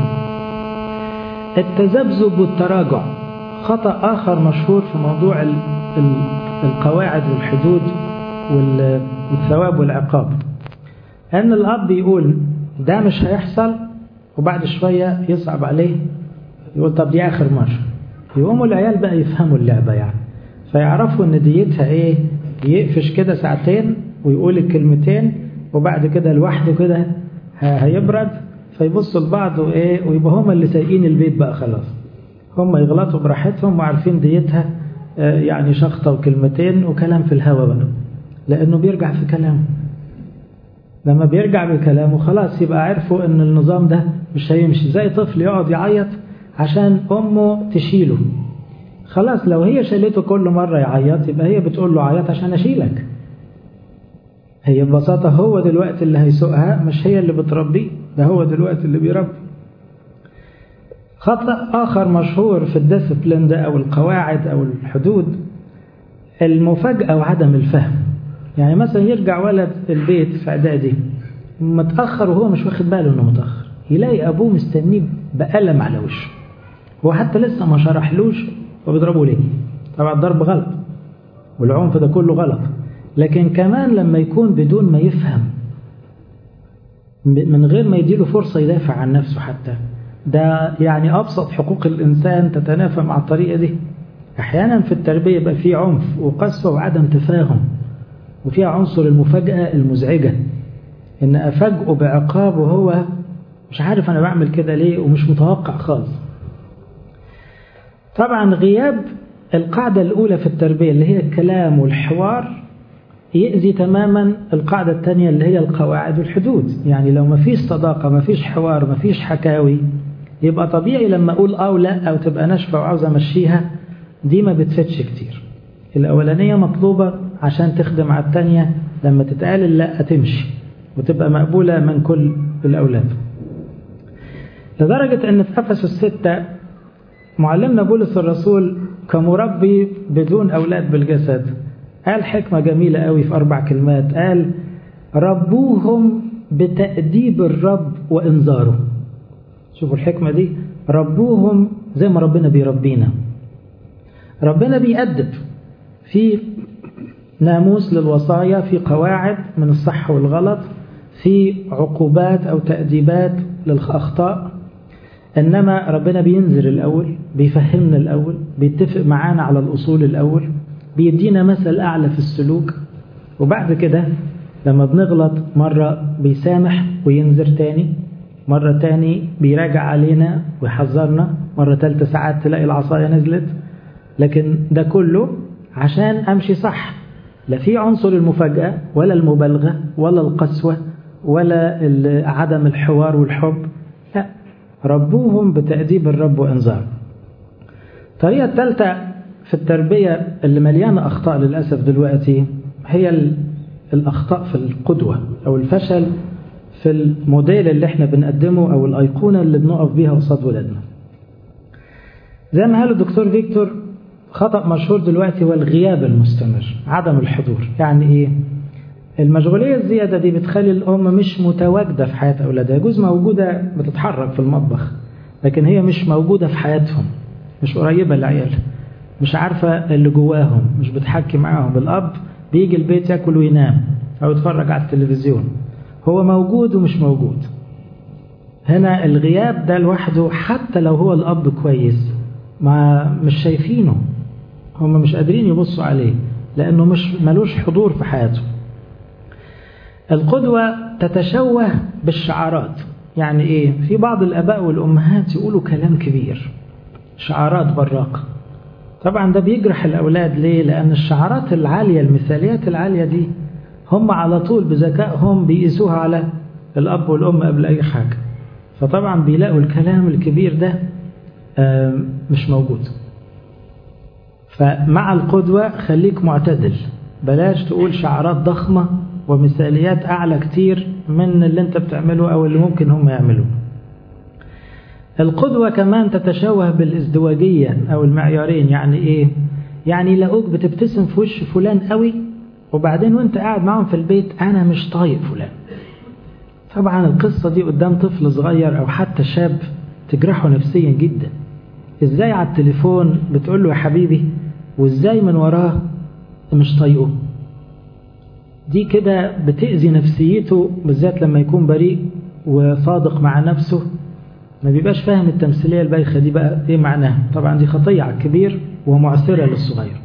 التذبذب والتراجع خطأ آخر مشهور في موضوع القواعد والحدود والثواب والعقاب أن الأب يقول ده مش هيحصل وبعد شوية يصعب عليه يقول طب دي آخر مرة يقوموا العيال بقى يفهموا اللعبة يعني فيعرفوا ان ديتها ايه يقفش كده ساعتين ويقول الكلمتين وبعد كده لوحده كده هيبرد فيبصوا لبعض وايه ويبقى هم اللي سايقين البيت بقى خلاص هم يغلطوا براحتهم وعارفين ديتها يعني شخطة وكلمتين وكلام في الهوا بقى لأنه بيرجع في كلامه لما بيرجع بكلامه خلاص يبقى عرفوا ان النظام ده مش هيمشي زي طفل يقعد يعيط عشان امه تشيله خلاص لو هي شالته كل مرة يعيط يبقى هي بتقول له عيط عشان اشيلك هي ببساطة هو دلوقتي اللي هيسوقها مش هي اللي بتربيه ده هو دلوقتي اللي بيربي خطأ آخر مشهور في الديسبلين ده أو القواعد أو الحدود المفاجأة وعدم الفهم يعني مثلا يرجع ولد البيت في اعدادي متاخر وهو مش واخد باله انه متاخر يلاقي ابوه مستنيه بقلم على وشه هو حتى لسه ما شرحلوش وبيضربه ليه طبعا الضرب غلط والعنف ده كله غلط لكن كمان لما يكون بدون ما يفهم من غير ما يديله فرصة يدافع عن نفسه حتى ده يعني أبسط حقوق الإنسان تتنافى مع الطريقة دي أحيانا في التربية يبقى في عنف وقسوة وعدم تفاهم وفيها عنصر المفاجأة المزعجة إن أفاجئه بعقاب وهو مش عارف أنا بعمل كده ليه ومش متوقع خالص طبعا غياب القاعدة الأولى في التربية اللي هي الكلام والحوار يأذي تماما القاعدة الثانية اللي هي القواعد والحدود يعني لو ما فيش صداقة ما فيش حوار ما فيش حكاوي يبقى طبيعي لما أقول أو لا أو تبقى ناشفة وعاوز أمشيها دي ما بتفتش كتير الأولانية مطلوبة عشان تخدم على الثانية لما تتقال لا تمشي وتبقى مقبولة من كل الأولاد لدرجة أن في أفسس الستة معلمنا بولس الرسول كمربي بدون أولاد بالجسد قال حكمة جميلة قوي في أربع كلمات قال ربوهم بتأديب الرب وإنذاره شوفوا الحكمة دي ربوهم زي ما ربنا بيربينا ربنا بيأدب في ناموس للوصايا في قواعد من الصح والغلط في عقوبات أو تأديبات للأخطاء إنما ربنا بينزل الأول بيفهمنا الأول بيتفق معانا على الأصول الأول بيدينا مثل أعلى في السلوك وبعد كده لما بنغلط مرة بيسامح وينذر تاني مرة تاني بيراجع علينا ويحذرنا مرة تالتة ساعات تلاقي العصاية نزلت لكن ده كله عشان أمشي صح لا في عنصر المفاجأة ولا المبالغة ولا القسوة ولا عدم الحوار والحب لا ربوهم بتأديب الرب وإنذار الطريقة الثالثة في التربية اللي مليانة أخطاء للأسف دلوقتي هي الأخطاء في القدوة أو الفشل في الموديل اللي احنا بنقدمه أو الأيقونة اللي بنقف بيها قصاد ولادنا زي ما قال الدكتور فيكتور خطأ مشهور دلوقتي هو الغياب المستمر عدم الحضور يعني إيه المشغولية الزيادة دي بتخلي الأم مش متواجدة في حياة أولادها يجوز موجودة بتتحرك في المطبخ لكن هي مش موجودة في حياتهم مش قريبة لعيالها مش عارفة اللي جواهم مش بتحكي معاهم الأب بيجي البيت ياكل وينام أو يتفرج على التلفزيون هو موجود ومش موجود هنا الغياب ده لوحده حتى لو هو الأب كويس ما مش شايفينه هم مش قادرين يبصوا عليه لأنه مش ملوش حضور في حياته القدوة تتشوه بالشعارات يعني إيه في بعض الآباء والأمهات يقولوا كلام كبير شعارات براقة طبعا ده بيجرح الأولاد ليه لأن الشعارات العالية المثاليات العالية دي هم على طول بذكائهم بيقيسوها على الأب والأم قبل أي حاجة فطبعا بيلاقوا الكلام الكبير ده مش موجود فمع القدوة خليك معتدل بلاش تقول شعارات ضخمة ومثاليات أعلى كتير من اللي انت بتعمله أو اللي ممكن هم يعملوه القدوة كمان تتشوه بالازدواجية أو المعيارين يعني إيه يعني يلاقوك بتبتسم في وش فلان قوي وبعدين وانت قاعد معاهم في البيت أنا مش طايق فلان طبعا القصة دي قدام طفل صغير أو حتى شاب تجرحه نفسيا جدا ازاي على التليفون بتقول له يا حبيبي وازاي من وراه مش طايقه دي كده بتأذي نفسيته بالذات لما يكون بريء وصادق مع نفسه ما بيبقاش فاهم التمثيلية البايخة دي بقى ايه معناها طبعا دي خطية على الكبير ومعسرة للصغير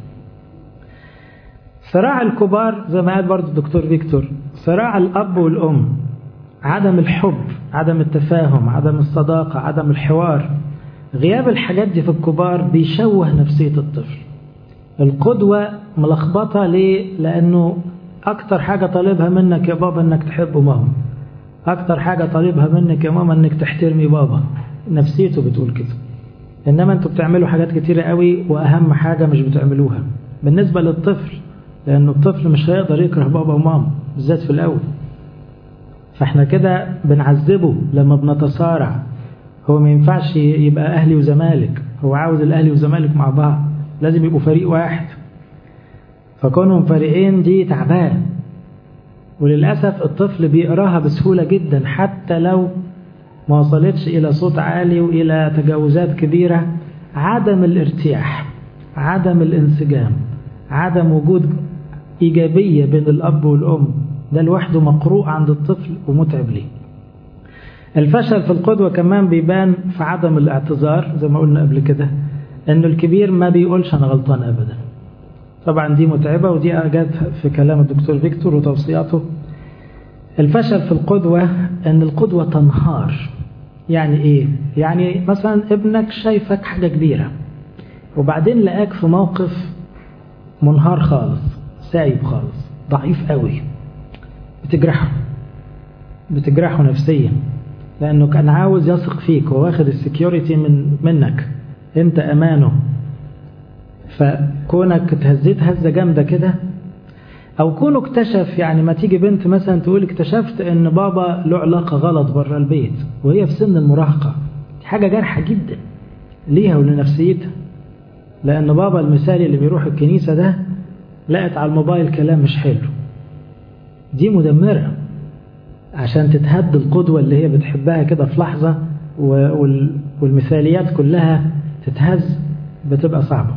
صراع الكبار زي ما قال برضه الدكتور فيكتور صراع الأب والأم عدم الحب عدم التفاهم عدم الصداقة عدم الحوار غياب الحاجات دي في الكبار بيشوه نفسية الطفل القدوة ملخبطة ليه؟ لأنه أكتر حاجة طالبها منك يا بابا إنك تحب ماما أكتر حاجة طالبها منك يا ماما إنك تحترمي بابا نفسيته بتقول كده إنما أنتوا بتعملوا حاجات كتيرة قوي وأهم حاجة مش بتعملوها بالنسبة للطفل لأنه الطفل مش هيقدر يكره بابا وماما بالذات في الأول فاحنا كده بنعذبه لما بنتصارع هو ما ينفعش يبقى أهلي وزمالك هو عاوز الأهلي وزمالك مع بعض لازم يبقوا فريق واحد فكونهم فريقين دي تعبان وللأسف الطفل بيقراها بسهولة جدا حتى لو ما وصلتش إلى صوت عالي وإلى تجاوزات كبيرة عدم الارتياح عدم الانسجام عدم وجود إيجابية بين الأب والأم ده لوحده مقروء عند الطفل ومتعب ليه الفشل في القدوة كمان بيبان في عدم الاعتذار زي ما قلنا قبل كده انه الكبير ما بيقولش انا غلطان ابدا طبعا دي متعبة ودي جت في كلام الدكتور فيكتور وتوصياته الفشل في القدوة ان القدوة تنهار يعني ايه يعني مثلا ابنك شايفك حاجة كبيرة وبعدين لقاك في موقف منهار خالص سايب خالص ضعيف قوي بتجرحه بتجرحه نفسيا لانه كان عاوز يثق فيك وواخد السكيورتي من منك انت امانه فكونك اتهزيت هزه جامده كده او كونه اكتشف يعني ما تيجي بنت مثلا تقول اكتشفت ان بابا له علاقه غلط بره البيت وهي في سن المراهقه دي حاجه جارحه جدا ليها ولنفسيتها لان بابا المثالي اللي بيروح الكنيسه ده لقت على الموبايل كلام مش حلو دي مدمره عشان تتهد القدوه اللي هي بتحبها كده في لحظه والمثاليات كلها تتهز بتبقى صعبه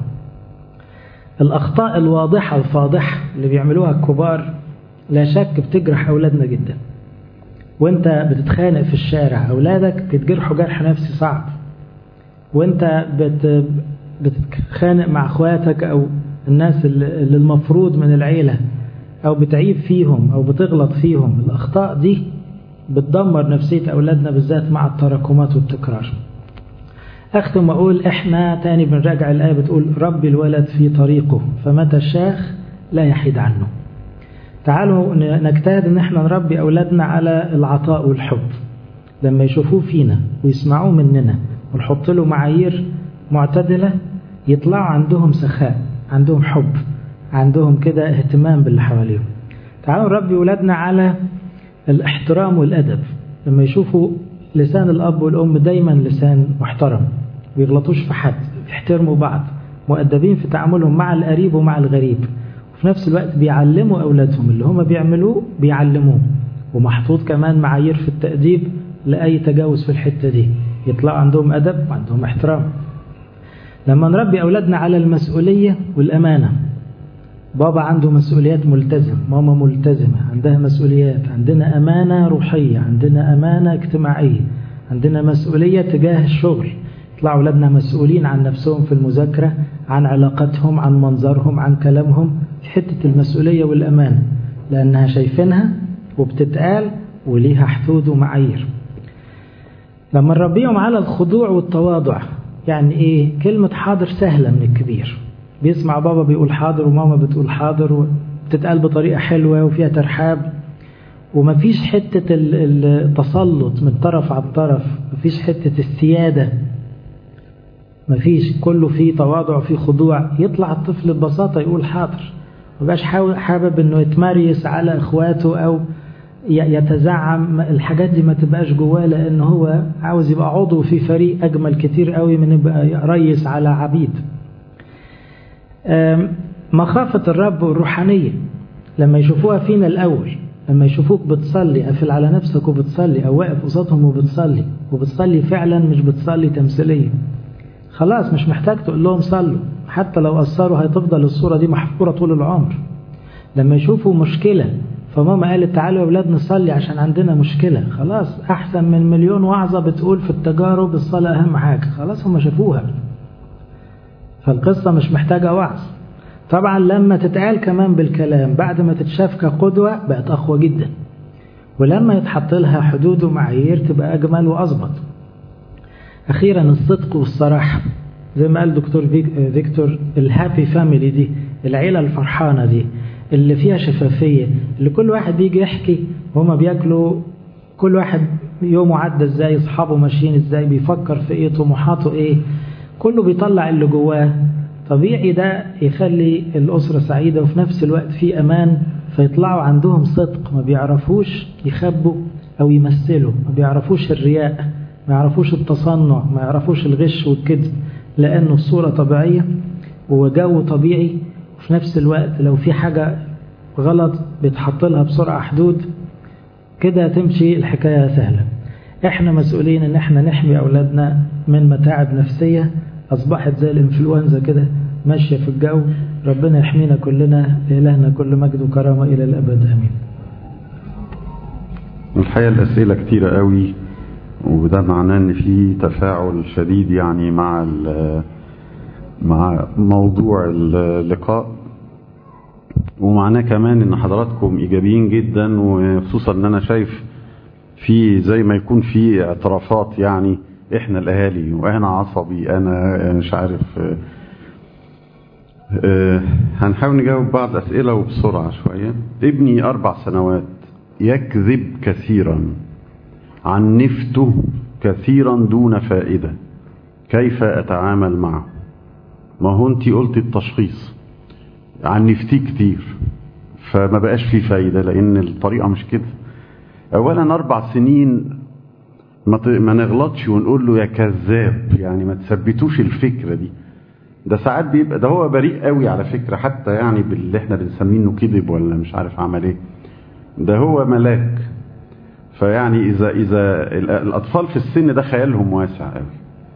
الأخطاء الواضحة الفاضحة اللي بيعملوها الكبار لا شك بتجرح أولادنا جدا وانت بتتخانق في الشارع أولادك بيتجرحوا جرح نفسي صعب وانت بت بتتخانق مع اخواتك أو الناس اللي المفروض من العيلة أو بتعيب فيهم أو بتغلط فيهم الأخطاء دي بتدمر نفسية أولادنا بالذات مع التراكمات والتكرار أختم وأقول إحنا تاني بنراجع الآية بتقول ربي الولد في طريقه فمتى شاخ لا يحيد عنه تعالوا نجتهد إن إحنا نربي أولادنا على العطاء والحب لما يشوفوه فينا ويسمعوه مننا ونحط له معايير معتدلة يطلعوا عندهم سخاء عندهم حب عندهم كده اهتمام باللي حواليهم تعالوا نربي أولادنا على الاحترام والأدب لما يشوفوا لسان الأب والأم دايما لسان محترم بيغلطوش في حد بيحترموا بعض مؤدبين في تعاملهم مع القريب ومع الغريب وفي نفس الوقت بيعلموا أولادهم اللي هم بيعملوه بيعلموه ومحطوط كمان معايير في التأديب لأي تجاوز في الحتة دي يطلعوا عندهم أدب وعندهم احترام لما نربي أولادنا على المسؤولية والأمانة بابا عنده مسؤوليات ملتزم ماما ملتزمة عندها مسؤوليات عندنا أمانة روحية عندنا أمانة اجتماعية عندنا مسؤولية تجاه الشغل يطلعوا أولادنا مسؤولين عن نفسهم في المذاكرة عن علاقتهم عن منظرهم عن كلامهم في حتة المسؤولية والأمانة لأنها شايفينها وبتتقال وليها حدود ومعايير لما نربيهم على الخضوع والتواضع يعني ايه كلمة حاضر سهلة من الكبير بيسمع بابا بيقول حاضر وماما بتقول حاضر وبتتقال بطريقة حلوة وفيها ترحاب ومفيش حتة التسلط من طرف على طرف مفيش حتة السيادة مفيش كله فيه تواضع وفيه خضوع يطلع الطفل ببساطة يقول حاضر مبقاش حابب انه يتماريس على اخواته او يتزعم الحاجات دي ما تبقاش جواه لان هو عاوز يبقى عضو في فريق اجمل كتير قوي من يبقى ريس على عبيد مخافة الرب والروحانية لما يشوفوها فينا الأول لما يشوفوك بتصلي قافل على نفسك وبتصلي أو واقف قصادهم وبتصلي وبتصلي فعلا مش بتصلي تمثيلية خلاص مش محتاج تقول لهم صلوا حتى لو قصروا هتفضل الصورة دي محفورة طول العمر لما يشوفوا مشكلة فماما قالت تعالوا يا أولاد نصلي عشان عندنا مشكلة خلاص أحسن من مليون وعظة بتقول في التجارب الصلاة أهم حاجة خلاص هم شافوها فالقصة مش محتاجة وعظ طبعا لما تتقال كمان بالكلام بعد ما تتشاف كقدوة بقت أقوى جدا ولما يتحط لها حدود ومعايير تبقى أجمل وأظبط أخيرا الصدق والصراحة زي ما قال دكتور فيكتور الهابي فاميلي دي العيلة الفرحانة دي اللي فيها شفافية اللي كل واحد يجي يحكي وهما بياكلوا كل واحد يومه عدى ازاي اصحابه ماشيين ازاي بيفكر في ايه طموحاته ايه كله بيطلع اللي جواه طبيعي ده يخلي الأسرة سعيدة وفي نفس الوقت في أمان فيطلعوا عندهم صدق ما بيعرفوش يخبوا أو يمثلوا ما بيعرفوش الرياء ما يعرفوش التصنع ما يعرفوش الغش والكذب لأنه الصورة طبيعية وجو طبيعي وفي نفس الوقت لو في حاجة غلط بيتحط لها بسرعة حدود كده تمشي الحكاية سهلة احنا مسؤولين ان احنا نحمي اولادنا من متاعب نفسية اصبحت زي الانفلونزا كده ماشية في الجو ربنا يحمينا كلنا لإلهنا كل مجد وكرامة إلى الأبد أمين الحقيقة الأسئلة كتيرة قوي وده معناه ان في تفاعل شديد يعني مع مع موضوع اللقاء ومعناه كمان ان حضراتكم ايجابيين جدا وخصوصا ان انا شايف في زي ما يكون في اعترافات يعني احنا الاهالي وانا عصبي انا مش عارف اه اه هنحاول نجاوب بعض اسئله وبسرعه شويه ابني اربع سنوات يكذب كثيرا عنفته كثيرا دون فائده كيف اتعامل معه ما هو انت قلت التشخيص عنفتيه كتير فما بقاش فيه فايده لان الطريقه مش كده اولا اربع سنين ما نغلطش ونقول له يا كذاب يعني ما تثبتوش الفكره دي ده ساعات بيبقى ده هو بريء قوي على فكره حتى يعني باللي احنا بنسميه انه كذب ولا مش عارف عمل ايه ده هو ملاك فيعني اذا اذا الاطفال في السن ده خيالهم واسع قوي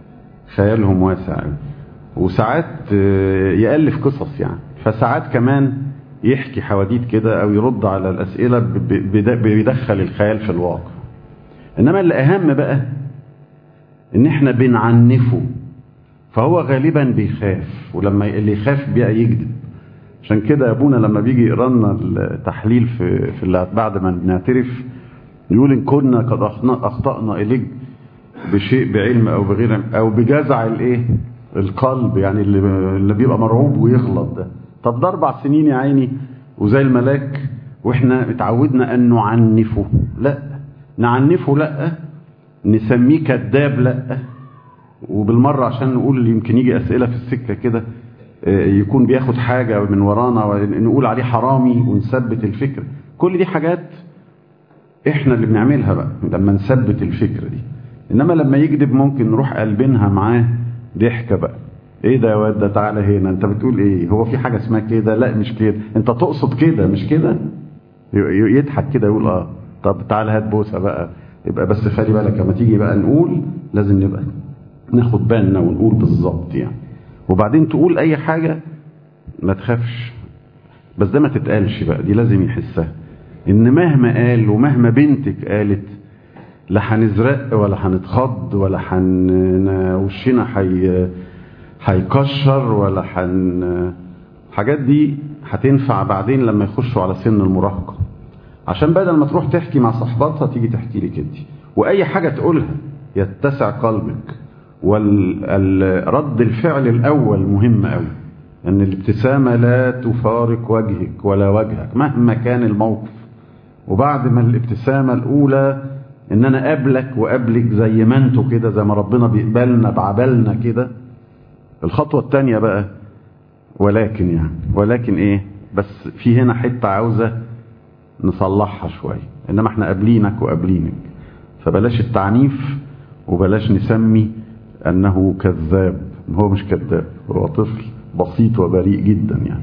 خيالهم واسع قوي وساعات يالف قصص يعني فساعات كمان يحكي حواديت كده او يرد على الاسئله بيدخل الخيال في الواقع انما اللي اهم بقى ان احنا بنعنفه فهو غالبا بيخاف ولما اللي يخاف بقى يكذب عشان كده ابونا لما بيجي يقرا لنا التحليل في في بعد ما بنعترف يقول ان كنا قد اخطانا اليك بشيء بعلم او بغير علم او بجزع الايه القلب يعني اللي اللي بيبقى مرعوب ويغلط ده طب ده اربع سنين يا عيني وزي الملاك واحنا اتعودنا ان نعنفه لا نعنفه لا نسميه كذاب لا وبالمره عشان نقول يمكن يجي اسئله في السكه كده يكون بياخد حاجه من ورانا نقول عليه حرامي ونثبت الفكره كل دي حاجات احنا اللي بنعملها بقى لما نثبت الفكره دي انما لما يكذب ممكن نروح قلبينها معاه ضحكه بقى ايه ده يا واد ده تعالى هنا انت بتقول ايه هو في حاجه اسمها كده لا مش كده انت تقصد كده مش كده يضحك كده يقول اه طب تعالى هات بوسه بقى يبقى بس خلي بالك لما تيجي بقى نقول لازم نبقى ناخد بالنا ونقول بالظبط يعني وبعدين تقول اي حاجه ما تخافش بس ده ما تتقالش بقى دي لازم يحسها ان مهما قال ومهما بنتك قالت لا هنزرق ولا هنتخض ولا حن وشنا حي هيكشر ولا حن الحاجات دي هتنفع بعدين لما يخشوا على سن المراهقه عشان بدل ما تروح تحكي مع صاحباتها تيجي تحكي لك انت واي حاجه تقولها يتسع قلبك والرد الفعل الاول مهم قوي ان الابتسامه لا تفارق وجهك ولا وجهك مهما كان الموقف وبعد ما الابتسامه الاولى ان انا قابلك وقابلك زي ما انتوا كده زي ما ربنا بيقبلنا بعبلنا كده الخطوه الثانيه بقى ولكن يعني ولكن ايه بس في هنا حته عاوزه نصلحها شويه انما احنا قابلينك وقابلينك فبلاش التعنيف وبلاش نسمي انه كذاب هو مش كذاب هو طفل بسيط وبريء جدا يعني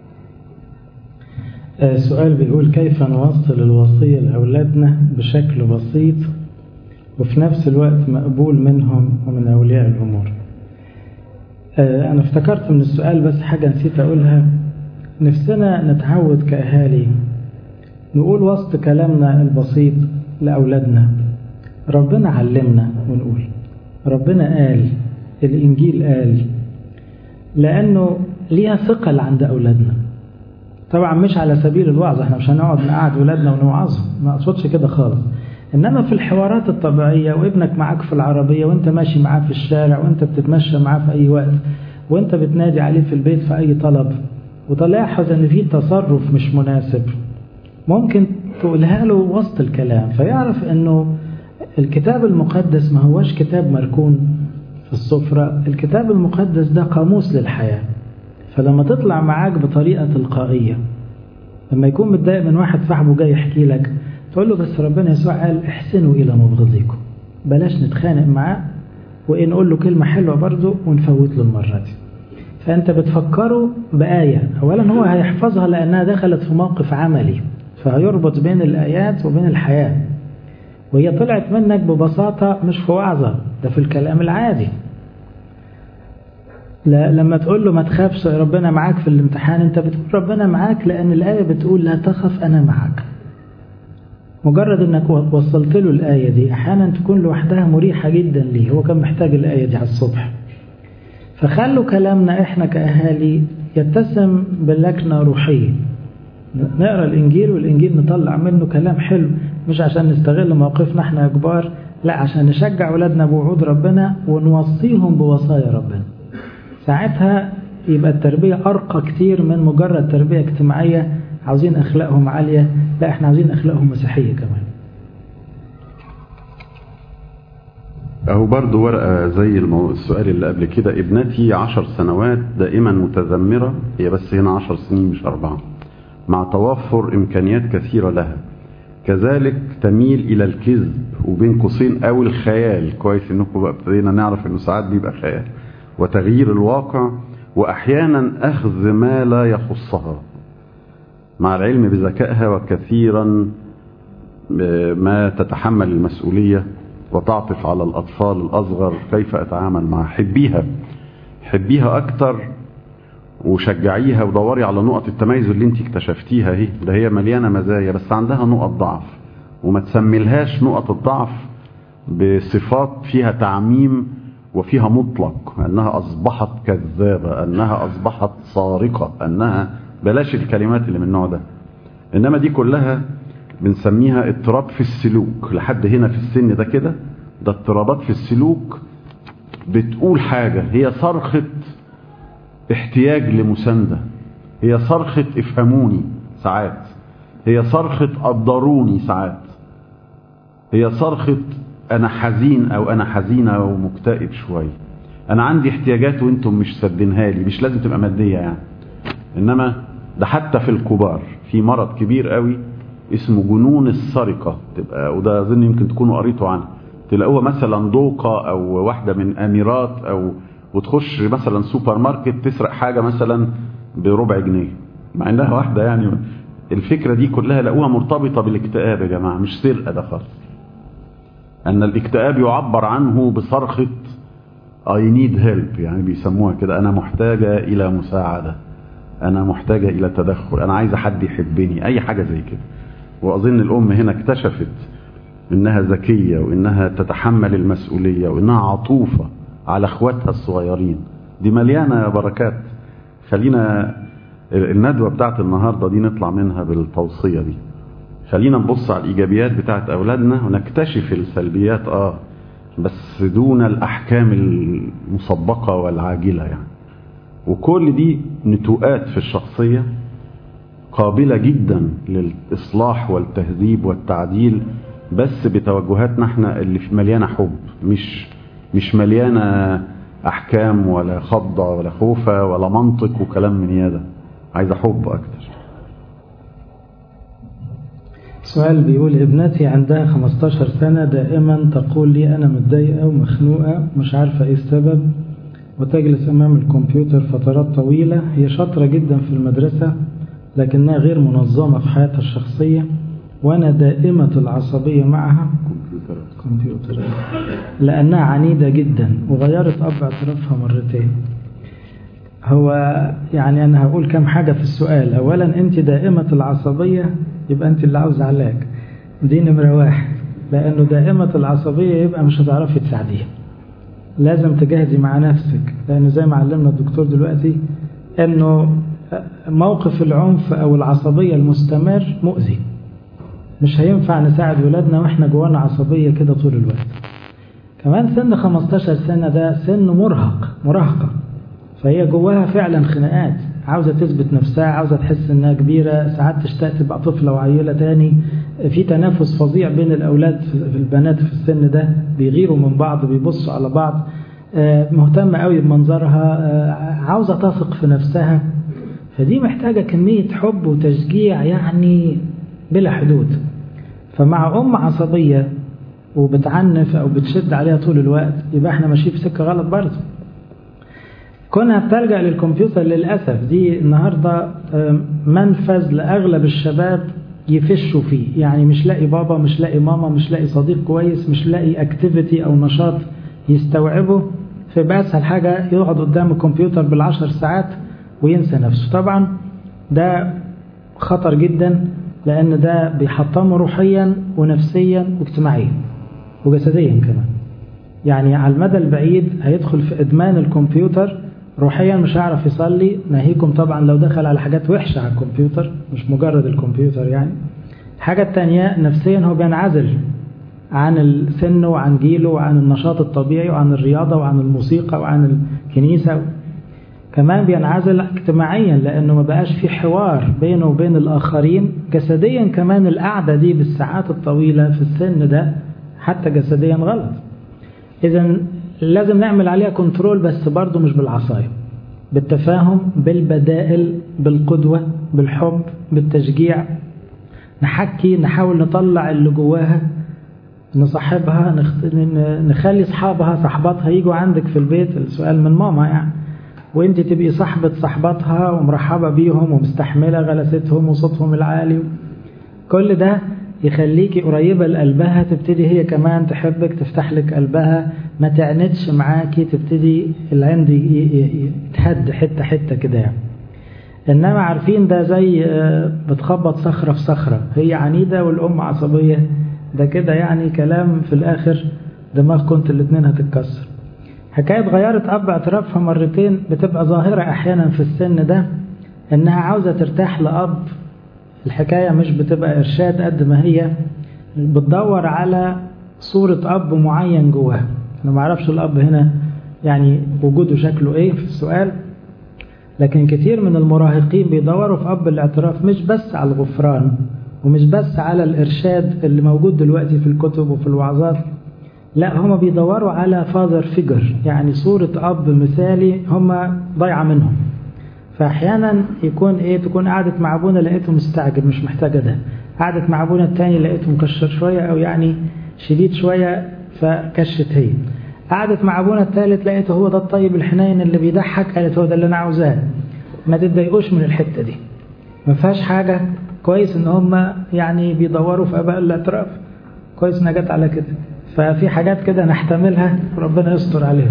سؤال بيقول كيف نوصل الوصية لأولادنا بشكل بسيط وفي نفس الوقت مقبول منهم ومن أولياء الأمور أنا افتكرت من السؤال بس حاجة نسيت أقولها نفسنا نتعود كأهالي نقول وسط كلامنا البسيط لأولادنا ربنا علمنا ونقول ربنا قال الإنجيل قال لأنه ليها ثقل عند أولادنا طبعا مش على سبيل الوعظ احنا مش هنقعد نقعد ولادنا ونوعظهم ما اقصدش كده خالص انما في الحوارات الطبيعيه وابنك معاك في العربيه وانت ماشي معاه في الشارع وانت بتتمشى معاه في اي وقت وانت بتنادي عليه في البيت في اي طلب وتلاحظ ان في تصرف مش مناسب ممكن تقولها له وسط الكلام فيعرف انه الكتاب المقدس ما هوش كتاب مركون في السفرة الكتاب المقدس ده قاموس للحياة فلما تطلع معاك بطريقة تلقائية لما يكون متضايق من واحد صاحبه جاي يحكي لك تقول له بس ربنا يسوع قال احسنوا إلى مبغضيكم بلاش نتخانق معاه وإن نقول له كلمة حلوة برضه ونفوت له المرة دي فأنت بتفكره بآية أولا هو هيحفظها لأنها دخلت في موقف عملي فهيربط بين الآيات وبين الحياة وهي طلعت منك ببساطة مش في وعظة ده في الكلام العادي لا لما تقول له ما تخافش ربنا معاك في الامتحان انت بتقول ربنا معاك لأن الآية بتقول لا تخف أنا معك مجرد انك وصلت له الآية دي احيانا تكون لوحدها مريحة جدا ليه هو كان محتاج الآية دي على الصبح فخلوا كلامنا احنا كأهالي يتسم بلكنة روحية نقرا الانجيل والانجيل نطلع منه كلام حلو مش عشان نستغل موقفنا احنا كبار لا عشان نشجع اولادنا بوعود ربنا ونوصيهم بوصايا ربنا ساعتها يبقى التربية أرقى كتير من مجرد تربية اجتماعية عاوزين أخلاقهم عالية لا احنا عاوزين أخلاقهم مسيحية كمان أهو برضو ورقة زي المو... السؤال اللي قبل كده ابنتي عشر سنوات دائما متذمرة هي بس هنا عشر سنين مش أربعة مع توفر إمكانيات كثيرة لها كذلك تميل إلى الكذب وبين قوسين أو الخيال كويس إنكم بقى ابتدينا نعرف إنه ساعات بيبقى خيال وتغيير الواقع وأحيانا أخذ ما لا يخصها مع العلم بذكائها وكثيرا ما تتحمل المسؤولية وتعطف على الأطفال الأصغر كيف أتعامل معها حبيها حبيها أكتر وشجعيها ودوري على نقط التميز اللي انت اكتشفتيها اهي ده هي مليانة مزايا بس عندها نقط ضعف وما تسميلهاش نقط الضعف بصفات فيها تعميم وفيها مطلق أنها أصبحت كذابة أنها أصبحت سارقة أنها بلاش الكلمات اللي من النوع ده إنما دي كلها بنسميها اضطراب في السلوك لحد هنا في السن ده كده ده اضطرابات في السلوك بتقول حاجة هي صرخة احتياج لمساندة هي صرخة افهموني ساعات هي صرخة قدروني ساعات هي صرخة انا حزين او انا حزينة ومكتئب شوية انا عندي احتياجات وانتم مش سدينها لي مش لازم تبقى مادية يعني انما ده حتى في الكبار في مرض كبير قوي اسمه جنون السرقة تبقى وده اظن يمكن تكونوا قريتوا عنه تلاقوها مثلا دوقة او واحدة من اميرات او وتخش مثلا سوبر ماركت تسرق حاجة مثلا بربع جنيه مع انها واحدة يعني الفكرة دي كلها لقوها مرتبطة بالاكتئاب يا جماعة مش سرقة ده خالص ان الاكتئاب يعبر عنه بصرخة I need help يعني بيسموها كده انا محتاجة الى مساعدة انا محتاجة الى تدخل انا عايزة حد يحبني اي حاجة زي كده واظن الام هنا اكتشفت انها ذكية وانها تتحمل المسؤولية وانها عطوفة على اخواتها الصغيرين دي مليانة بركات خلينا الندوة بتاعت النهاردة دي نطلع منها بالتوصية دي خلينا نبص على الايجابيات بتاعت اولادنا ونكتشف السلبيات اه بس دون الاحكام المسبقة والعاجلة يعني وكل دي نتوءات في الشخصية قابلة جدا للإصلاح والتهذيب والتعديل بس بتوجهاتنا احنا اللي في مليانة حب مش مش مليانة أحكام ولا خضة ولا خوفة ولا منطق وكلام من يده عايزة حب أكتر سؤال بيقول ابنتي عندها 15 سنة دائما تقول لي أنا متضايقة ومخنوقة مش عارفة إيه السبب وتجلس أمام الكمبيوتر فترات طويلة هي شاطرة جدا في المدرسة لكنها غير منظمة في حياتها الشخصية وأنا دائمة العصبية معها كمبيوتر كمبيوتر لأنها عنيدة جدا وغيرت أب اعترافها مرتين هو يعني أنا هقول كم حاجة في السؤال أولا أنت دائمة العصبية يبقى أنت اللي عاوز علاج دي نمرة واحد لأنه دائمة العصبية يبقى مش هتعرفي تساعديها لازم تجهزي مع نفسك لأنه زي ما علمنا الدكتور دلوقتي أنه موقف العنف أو العصبية المستمر مؤذي مش هينفع نساعد ولادنا واحنا جوانا عصبية كده طول الوقت كمان سن 15 سنة ده سن مرهق مراهقة فهي جواها فعلا خناقات عاوزة تثبت نفسها عاوزة تحس انها كبيرة ساعات تشتاق تبقى طفلة وعيلة تاني في تنافس فظيع بين الأولاد في البنات في السن ده بيغيروا من بعض بيبصوا على بعض مهتمة قوي بمنظرها عاوزة تثق في نفسها فدي محتاجة كمية حب وتشجيع يعني بلا حدود فمع أم عصبية وبتعنف أو بتشد عليها طول الوقت يبقى احنا ماشيين في سكة غلط برضه كونها بتلجأ للكمبيوتر للأسف دي النهاردة منفذ لأغلب الشباب يفشوا فيه يعني مش لاقي بابا مش لاقي ماما مش لاقي صديق كويس مش لاقي اكتيفيتي أو نشاط يستوعبه فيبقى أسهل حاجة يقعد قدام الكمبيوتر بالعشر ساعات وينسى نفسه طبعا ده خطر جدا لأن ده بيحطمه روحيا ونفسيا واجتماعيا وجسديا كمان يعني على المدى البعيد هيدخل في إدمان الكمبيوتر روحيا مش هيعرف يصلي ناهيكم طبعا لو دخل على حاجات وحشة على الكمبيوتر مش مجرد الكمبيوتر يعني الحاجة التانية نفسيا هو بينعزل عن السن وعن جيله وعن النشاط الطبيعي وعن الرياضة وعن الموسيقى وعن الكنيسة كمان بينعزل اجتماعيا لأنه ما بقاش في حوار بينه وبين الآخرين جسديا كمان القعدة دي بالساعات الطويلة في السن ده حتى جسديا غلط إذا لازم نعمل عليها كنترول بس برضه مش بالعصاية بالتفاهم بالبدائل بالقدوة بالحب بالتشجيع نحكي نحاول نطلع اللي جواها نصاحبها نخت... نخلي اصحابها صاحباتها يجوا عندك في البيت السؤال من ماما يعني وانت تبقي صاحبة صاحباتها ومرحبة بيهم ومستحملة غلستهم وصوتهم العالي كل ده يخليكي قريبة لقلبها تبتدي هي كمان تحبك تفتح لك قلبها ما تعنتش معاكي تبتدي العند يتهد حتة حتة كده يعني. انما عارفين ده زي بتخبط صخرة في صخرة هي عنيدة والام عصبية ده كده يعني كلام في الاخر دماغ كنت الاتنين هتتكسر حكاية غيرت اب اعترافها مرتين بتبقى ظاهرة احيانا في السن ده انها عاوزة ترتاح لاب الحكاية مش بتبقى ارشاد قد ما هي بتدور على صورة اب معين جواها انا ما اعرفش الاب هنا يعني وجوده شكله ايه في السؤال لكن كتير من المراهقين بيدوروا في اب الاعتراف مش بس على الغفران ومش بس على الارشاد اللي موجود دلوقتي في الكتب وفي الوعظات لا هم بيدوروا على فاذر فيجر يعني صورة اب مثالي هم ضايعة منهم فاحيانا يكون ايه تكون قعدت مع ابونا لقيته مستعجل مش محتاجه ده قعدت مع ابونا التاني لقيته مكشر شويه او يعني شديد شويه فكشت هي قعدت مع ابونا الثالث لقيته هو ده الطيب الحنين اللي بيضحك قالت هو ده اللي انا عاوزاه ما تتضايقوش من الحته دي ما فيهاش حاجه كويس ان هم يعني بيدوروا في اباء الاعتراف كويس انها جت على كده ففي حاجات كده نحتملها وربنا يستر عليها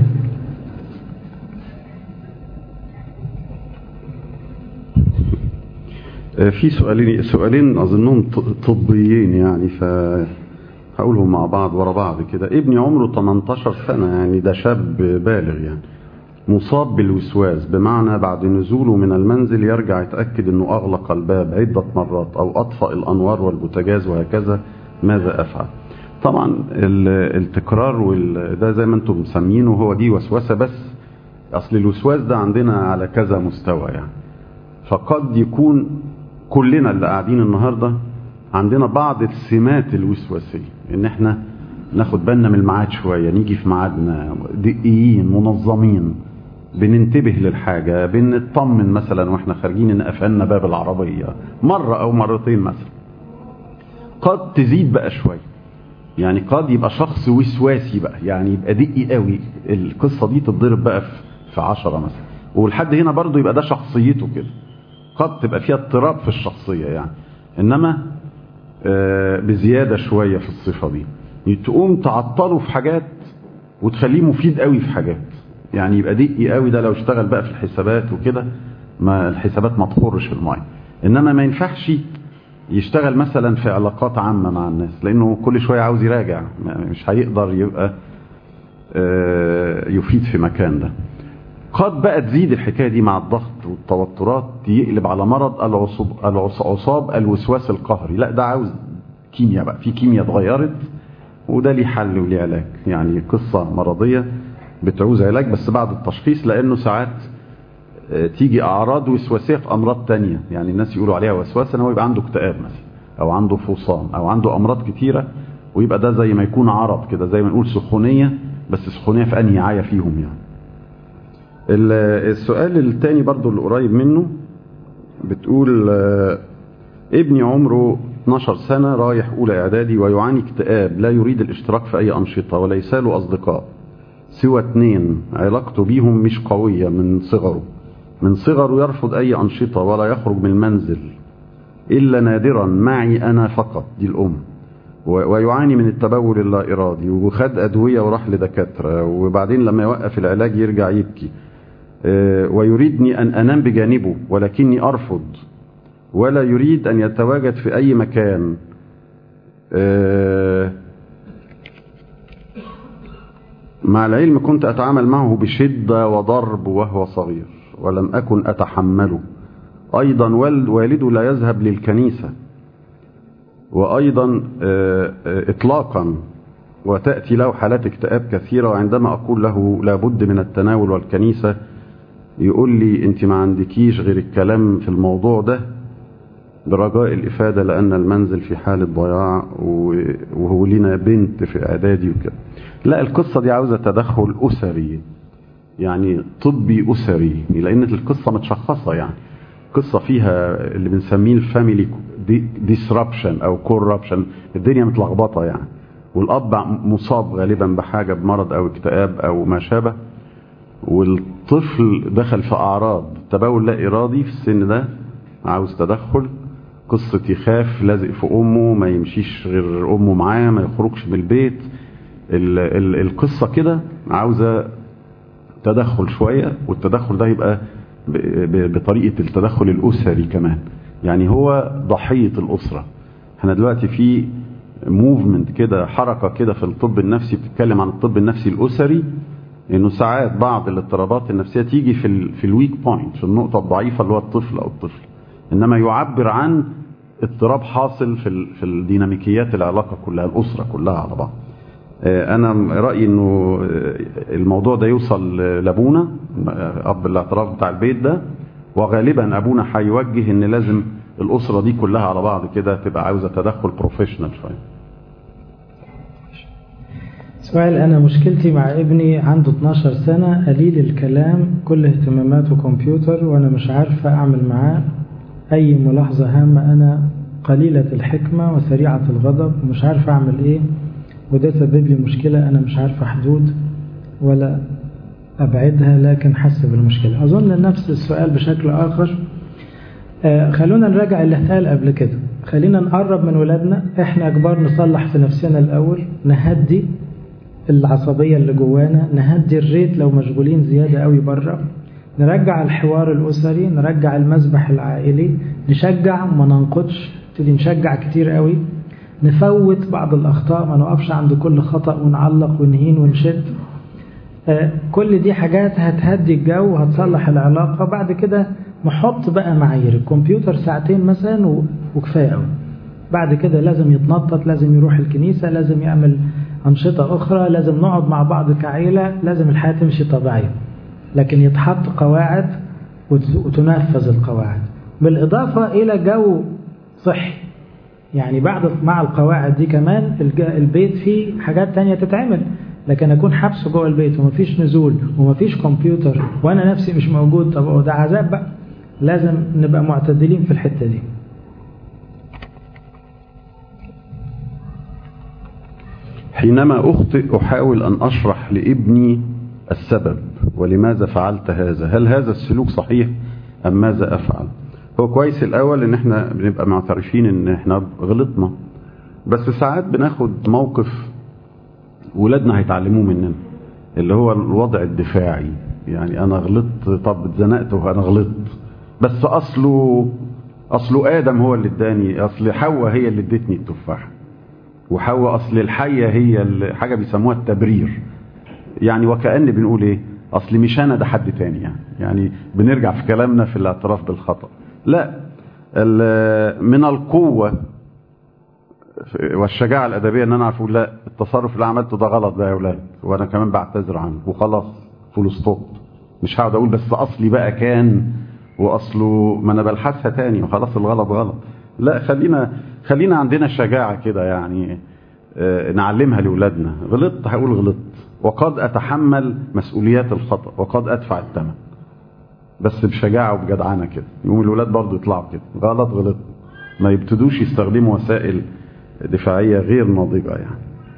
في سؤالين سؤالين اظنهم طبيين يعني ف هقولهم مع بعض ورا بعض كده ابني عمره 18 سنة يعني ده شاب بالغ يعني مصاب بالوسواس بمعنى بعد نزوله من المنزل يرجع يتأكد انه اغلق الباب عدة مرات او اطفأ الانوار والبوتاجاز وهكذا ماذا افعل طبعا التكرار وال... ده زي ما انتم مسمينه هو دي وسوسة بس اصل الوسواس ده عندنا على كذا مستوى يعني فقد يكون كلنا اللي قاعدين النهارده عندنا بعض السمات الوسواسيه ان احنا ناخد بالنا من الميعاد شويه نيجي في ميعادنا دقيقين منظمين بننتبه للحاجه بنطمن مثلا واحنا خارجين ان قفلنا باب العربيه مره او مرتين مثلا قد تزيد بقى شويه يعني قد يبقى شخص وسواسي بقى يعني يبقى دقي قوي القصه دي تتضرب بقى في عشرة مثلا ولحد هنا برضه يبقى ده شخصيته كده قد تبقى فيها اضطراب في الشخصية يعني إنما آه بزيادة شوية في الصفة دي تقوم تعطله في حاجات وتخليه مفيد قوي في حاجات يعني يبقى دقي قوي ده لو اشتغل بقى في الحسابات وكده ما الحسابات ما تخرش في الماء انما ما ينفعش يشتغل مثلا في علاقات عامة مع الناس لانه كل شوية عاوز يراجع مش هيقدر يبقى آه يفيد في مكان ده قد بقى تزيد الحكايه دي مع الضغط والتوترات يقلب على مرض العصب العصاب الوسواس القهري لا ده عاوز كيمياء بقى في كيمياء اتغيرت وده ليه حل وليه علاج يعني قصه مرضيه بتعوز علاج بس بعد التشخيص لانه ساعات تيجي اعراض وسواسيه في امراض تانية يعني الناس يقولوا عليها وسواس ان هو يبقى عنده اكتئاب مثلا او عنده فصام او عنده امراض كتيره ويبقى ده زي ما يكون عرض كده زي ما نقول سخونيه بس سخونيه في انهي عايه فيهم يعني السؤال الثاني برضو اللي قريب منه بتقول ابني عمره 12 سنة رايح أولى إعدادي ويعاني اكتئاب لا يريد الاشتراك في أي أنشطة وليس له أصدقاء سوى اثنين علاقته بيهم مش قوية من صغره من صغره يرفض أي أنشطة ولا يخرج من المنزل إلا نادرا معي أنا فقط دي الأم ويعاني من التبول اللا إرادي وخد أدوية وراح لدكاترة وبعدين لما يوقف العلاج يرجع يبكي ويريدني أن أنام بجانبه ولكني أرفض ولا يريد أن يتواجد في أي مكان آه، مع العلم كنت أتعامل معه بشدة وضرب وهو صغير ولم أكن أتحمله أيضا والد والده لا يذهب للكنيسة وأيضا آه، آه، إطلاقا وتأتي له حالات اكتئاب كثيرة وعندما أقول له لابد من التناول والكنيسة يقول لي أنت ما عندكيش غير الكلام في الموضوع ده برجاء الإفادة لأن المنزل في حالة ضياع و- وهو لنا بنت في إعدادي وكده لا القصة دي عاوزة تدخل أسري يعني طبي أسري لأن القصة متشخصة يعني قصة فيها اللي بنسميه الفاميلي ديسربشن أو كوربشن الدنيا متلخبطة يعني والأب مصاب غالبا بحاجة بمرض أو اكتئاب أو ما شابه والطفل دخل في أعراض تبول لا إرادي في السن ده عاوز تدخل قصة يخاف لازق في أمه ما يمشيش غير أمه معاه ما يخرجش من البيت ال ال القصة كده عاوزة تدخل شوية والتدخل ده يبقى ب- ب- بطريقة التدخل الأسري كمان يعني هو ضحية الأسرة احنا دلوقتي في موفمنت كده حركة كده في الطب النفسي بتتكلم عن الطب النفسي الأسري انه ساعات بعض الاضطرابات النفسية تيجي في ال في الويك بوينت في النقطة الضعيفة اللي هو الطفل أو الطفل إنما يعبر عن اضطراب حاصل في ال في الديناميكيات العلاقة كلها الأسرة كلها على بعض آه، أنا رأيي إنه آه، الموضوع ده يوصل لأبونا آه، أب الاعتراف بتاع البيت ده وغالبا أبونا هيوجه إن لازم الأسرة دي كلها على بعض كده تبقى عاوزة تدخل بروفيشنال شوية سؤال أنا مشكلتي مع ابني عنده 12 سنة قليل الكلام كل اهتماماته كمبيوتر وأنا مش عارفة أعمل معاه أي ملاحظة هامة أنا قليلة الحكمة وسريعة الغضب ومش عارفة أعمل إيه وده سبب لي مشكلة أنا مش عارفة حدود ولا أبعدها لكن حاسة بالمشكلة أظن نفس السؤال بشكل آخر آه، خلونا نراجع اللي اتقال قبل كده خلينا نقرب من ولادنا احنا كبار نصلح في نفسنا الأول نهدي العصبية اللي جوانا نهدي الريت لو مشغولين زيادة قوي بره نرجع الحوار الأسري نرجع المسبح العائلي نشجع ما ننقدش نبتدي نشجع كتير قوي نفوت بعض الأخطاء ما نقفش عند كل خطأ ونعلق ونهين ونشد آه، كل دي حاجات هتهدي الجو وهتصلح العلاقة بعد كده نحط بقى معايير الكمبيوتر ساعتين مثلا و- وكفاية قوي بعد كده لازم يتنطط لازم يروح الكنيسة لازم يعمل أنشطة أخرى لازم نقعد مع بعض كعيلة لازم الحياة تمشي طبيعية لكن يتحط قواعد وت- وتنفذ القواعد بالإضافة إلى جو صحي يعني بعد مع القواعد دي كمان الج- البيت فيه حاجات تانية تتعمل لكن أكون حبسه جوه البيت ومفيش نزول ومفيش كمبيوتر وأنا نفسي مش موجود طب هو ده عذاب بقى لازم نبقى معتدلين في الحتة دي حينما أخطئ أحاول أن أشرح لابني السبب ولماذا فعلت هذا هل هذا السلوك صحيح أم ماذا أفعل هو كويس الأول إن إحنا بنبقى معترفين إن إحنا غلطنا بس ساعات بناخد موقف ولادنا هيتعلموه مننا اللي هو الوضع الدفاعي يعني أنا غلطت طب اتزنقت وأنا غلطت بس أصله أصله آدم هو اللي اداني أصل حواء هي اللي ادتني التفاحة وحواء اصل الحيه هي ال- حاجه بيسموها التبرير يعني وكأن بنقول ايه اصل مش انا ده حد تاني يعني يعني بنرجع في كلامنا في الاعتراف بالخطأ لا ال- من القوة والشجاعة الأدبية إن أنا أعرف أقول لا التصرف اللي عملته ده غلط ده يا أولاد وأنا كمان بعتذر عنه وخلاص فول ستوب مش هقعد أقول بس أصلي بقى كان وأصله ما أنا بلحسها تاني وخلاص الغلط غلط لا خلينا خلينا عندنا شجاعة كده يعني آه، نعلمها لأولادنا غلطت هقول غلطت وقد أتحمل مسؤوليات الخطأ وقد أدفع الثمن بس بشجاعة وبجدعنة كده يقوم الولاد برضو يطلعوا كده غلط غلط ما يبتدوش يستخدموا وسائل دفاعية غير ناضجة يعني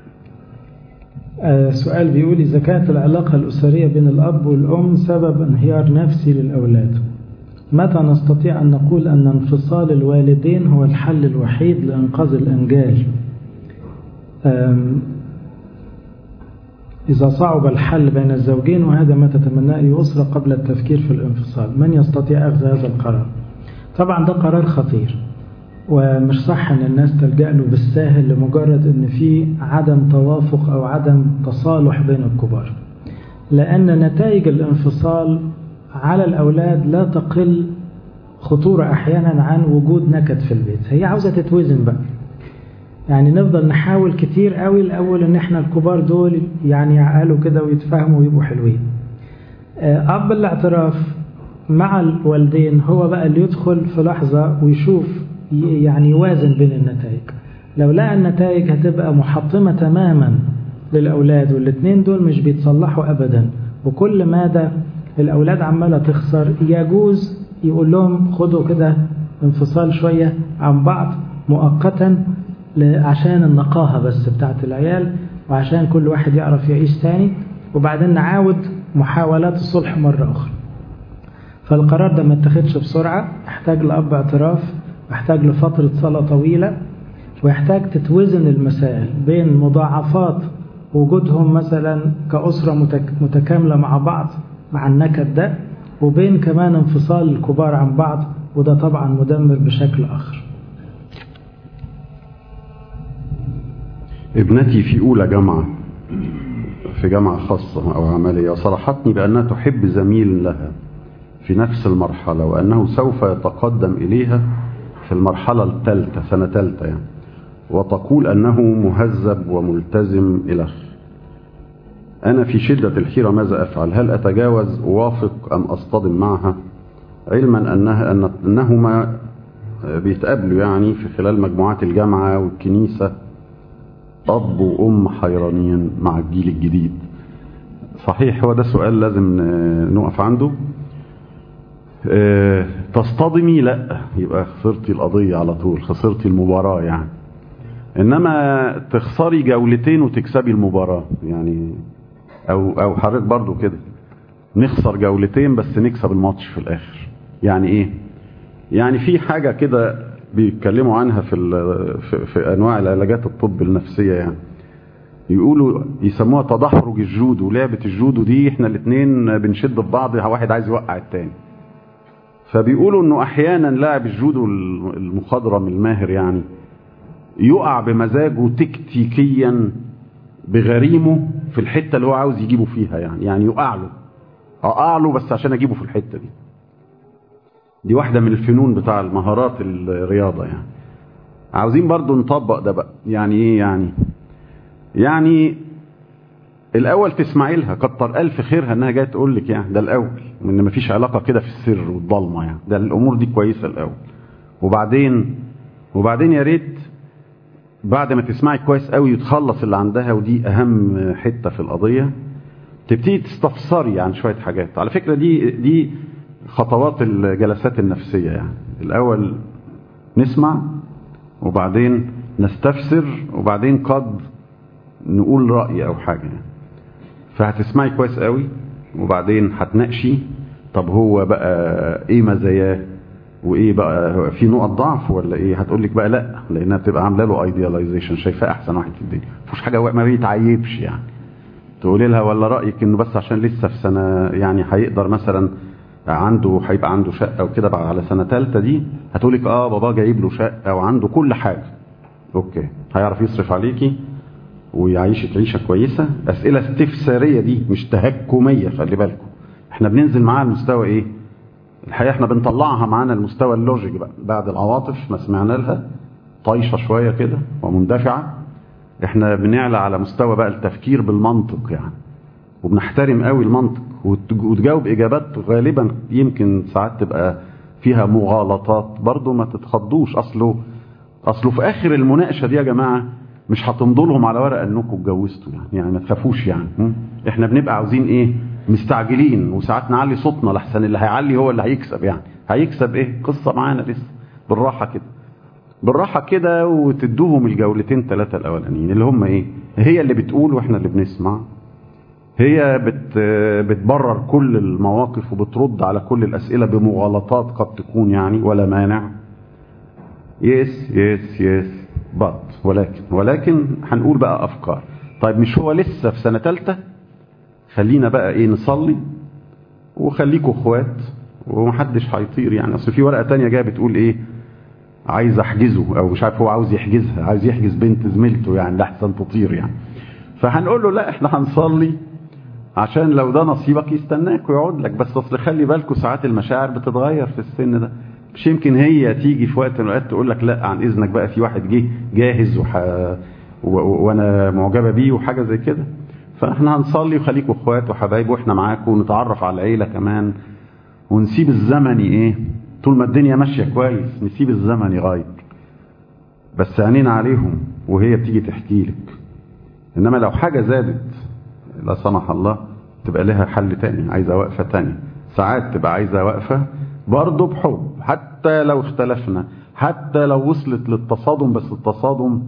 آه، سؤال بيقول إذا كانت العلاقة الأسرية بين الأب والأم سبب انهيار نفسي للأولاد متى نستطيع أن نقول أن انفصال الوالدين هو الحل الوحيد لإنقاذ الأنجال آم، إذا صعب الحل بين الزوجين وهذا ما تتمناه أي أسرة قبل التفكير في الانفصال من يستطيع أخذ هذا القرار طبعا ده قرار خطير ومش صح ان الناس تلجأ له بالساهل لمجرد ان في عدم توافق او عدم تصالح بين الكبار لان نتائج الانفصال على الاولاد لا تقل خطورة احيانا عن وجود نكد في البيت هي عاوزة تتوزن بقى يعني نفضل نحاول كتير قوي الاول ان احنا الكبار دول يعني يعقلوا كده ويتفاهموا ويبقوا حلوين اب الاعتراف مع الوالدين هو بقى اللي يدخل في لحظة ويشوف يعني يوازن بين النتائج لو لقى النتائج هتبقى محطمة تماما للأولاد والاثنين دول مش بيتصلحوا أبدا وكل مادة الأولاد عمالة تخسر يجوز يقول لهم خدوا كده انفصال شوية عن بعض مؤقتا عشان النقاهة بس بتاعت العيال وعشان كل واحد يعرف يعيش تاني وبعدين نعاود محاولات الصلح مرة أخرى فالقرار ده ما اتخذش بسرعة يحتاج لأب اعتراف ويحتاج لفترة صلاة طويلة ويحتاج تتوزن المسائل بين مضاعفات وجودهم مثلا كأسرة متكاملة مع بعض مع النكد ده وبين كمان انفصال الكبار عن بعض وده طبعا مدمر بشكل آخر ابنتي في أولى جامعة في جامعة خاصة أو عملية صرحتني بأنها تحب زميل لها في نفس المرحلة وأنه سوف يتقدم إليها في المرحلة الثالثة سنة ثالثة يعني وتقول أنه مهذب وملتزم إلى أنا في شدة الحيرة ماذا أفعل هل أتجاوز أوافق أم أصطدم معها علما أنها أن أنهما بيتقابلوا يعني في خلال مجموعات الجامعة والكنيسة أب وأم حيرانين مع الجيل الجديد صحيح هو ده سؤال لازم نقف عنده اه تصطدمي لا يبقى خسرتي القضية على طول خسرتي المباراة يعني انما تخسري جولتين وتكسبي المباراة يعني او او حضرتك برضو كده نخسر جولتين بس نكسب الماتش في الاخر يعني ايه يعني في حاجة كده بيتكلموا عنها في, في, في انواع العلاجات الطب النفسية يعني يقولوا يسموها تدحرج الجودو لعبة الجودو دي احنا الاثنين بنشد في بعض واحد عايز يوقع التاني فبيقولوا انه احيانا لاعب الجودو المخضرم الماهر يعني يقع بمزاجه تكتيكيا بغريمه في الحتة اللي هو عاوز يجيبه فيها يعني يعني يقع له اقع له بس عشان اجيبه في الحتة دي دي واحدة من الفنون بتاع المهارات الرياضة يعني عاوزين برضو نطبق ده بقى يعني ايه يعني يعني الاول تسمعي لها كتر الف خيرها انها جايه تقول لك يعني ده الاول ان مفيش علاقه كده في السر والضلمه يعني ده الامور دي كويسه الاول وبعدين وبعدين يا ريت بعد ما تسمعي كويس قوي وتخلص اللي عندها ودي اهم حته في القضيه تبتدي تستفسري عن شويه حاجات على فكره دي دي خطوات الجلسات النفسيه يعني الاول نسمع وبعدين نستفسر وبعدين قد نقول رأي أو حاجة يعني. فهتسمعي كويس قوي وبعدين هتناقشي طب هو بقى ايه مزاياه وايه بقى في نقط ضعف ولا ايه هتقول لك بقى لا لانها بتبقى عامله له ايدياليزيشن شايفاه احسن واحد في الدنيا مفيش حاجه ما بيتعيبش يعني تقولي لها ولا رايك انه بس عشان لسه في سنه يعني هيقدر مثلا عنده هيبقى عنده شقه وكده بعد على سنه ثالثه دي هتقول لك اه بابا جايب له شقه وعنده كل حاجه اوكي هيعرف يصرف عليكي ويعيشك عيشة كويسة أسئلة استفسارية دي مش تهكمية خلي بالكم احنا بننزل معاها المستوى ايه الحقيقة احنا بنطلعها معانا المستوى اللوجيك بقى بعد العواطف ما سمعنا لها طايشة شوية كده ومندفعة احنا بنعلى على مستوى بقى التفكير بالمنطق يعني وبنحترم قوي المنطق وتجاوب اجابات غالبا يمكن ساعات تبقى فيها مغالطات برضو ما تتخضوش اصله اصله في اخر المناقشه دي يا جماعه مش هتمضوا لهم على ورقه انكم اتجوزتوا يعني يعني ما تخافوش يعني احنا بنبقى عاوزين ايه مستعجلين وساعات نعلي صوتنا لحسن اللي هيعلي هو اللي هيكسب يعني هيكسب ايه قصه معانا لسه بالراحه كده بالراحه كده وتدوهم الجولتين ثلاثه الاولانيين اللي هم ايه هي اللي بتقول واحنا اللي بنسمع هي بت بتبرر كل المواقف وبترد على كل الاسئله بمغالطات قد تكون يعني ولا مانع يس يس يس بط ولكن ولكن هنقول بقى افكار طيب مش هو لسه في سنه ثالثه خلينا بقى ايه نصلي وخليكوا اخوات ومحدش هيطير يعني اصل في ورقه تانية جايه بتقول ايه عايز احجزه او مش عارف هو عاوز يحجزها عايز يحجز بنت زميلته يعني لحسن تطير يعني فهنقول له لا احنا هنصلي عشان لو ده نصيبك يستناك ويقعد لك بس اصل خلي بالكوا ساعات المشاعر بتتغير في السن ده مش يمكن هي تيجي في وقت من الاوقات تقول لك لا عن اذنك بقى في واحد جه جاهز وح... و... وانا معجبه بيه وحاجه زي كده فاحنا هنصلي وخليكوا اخوات وحبايب واحنا معاكم ونتعرف على العيله كمان ونسيب الزمن ايه طول ما الدنيا ماشيه كويس نسيب الزمن يغير بس عينينا عليهم وهي بتيجي تحكي لك انما لو حاجه زادت لا سمح الله تبقى لها حل تاني عايزه وقفه تانية ساعات تبقى عايزه وقفه برضه بحب حتى لو اختلفنا حتى لو وصلت للتصادم بس التصادم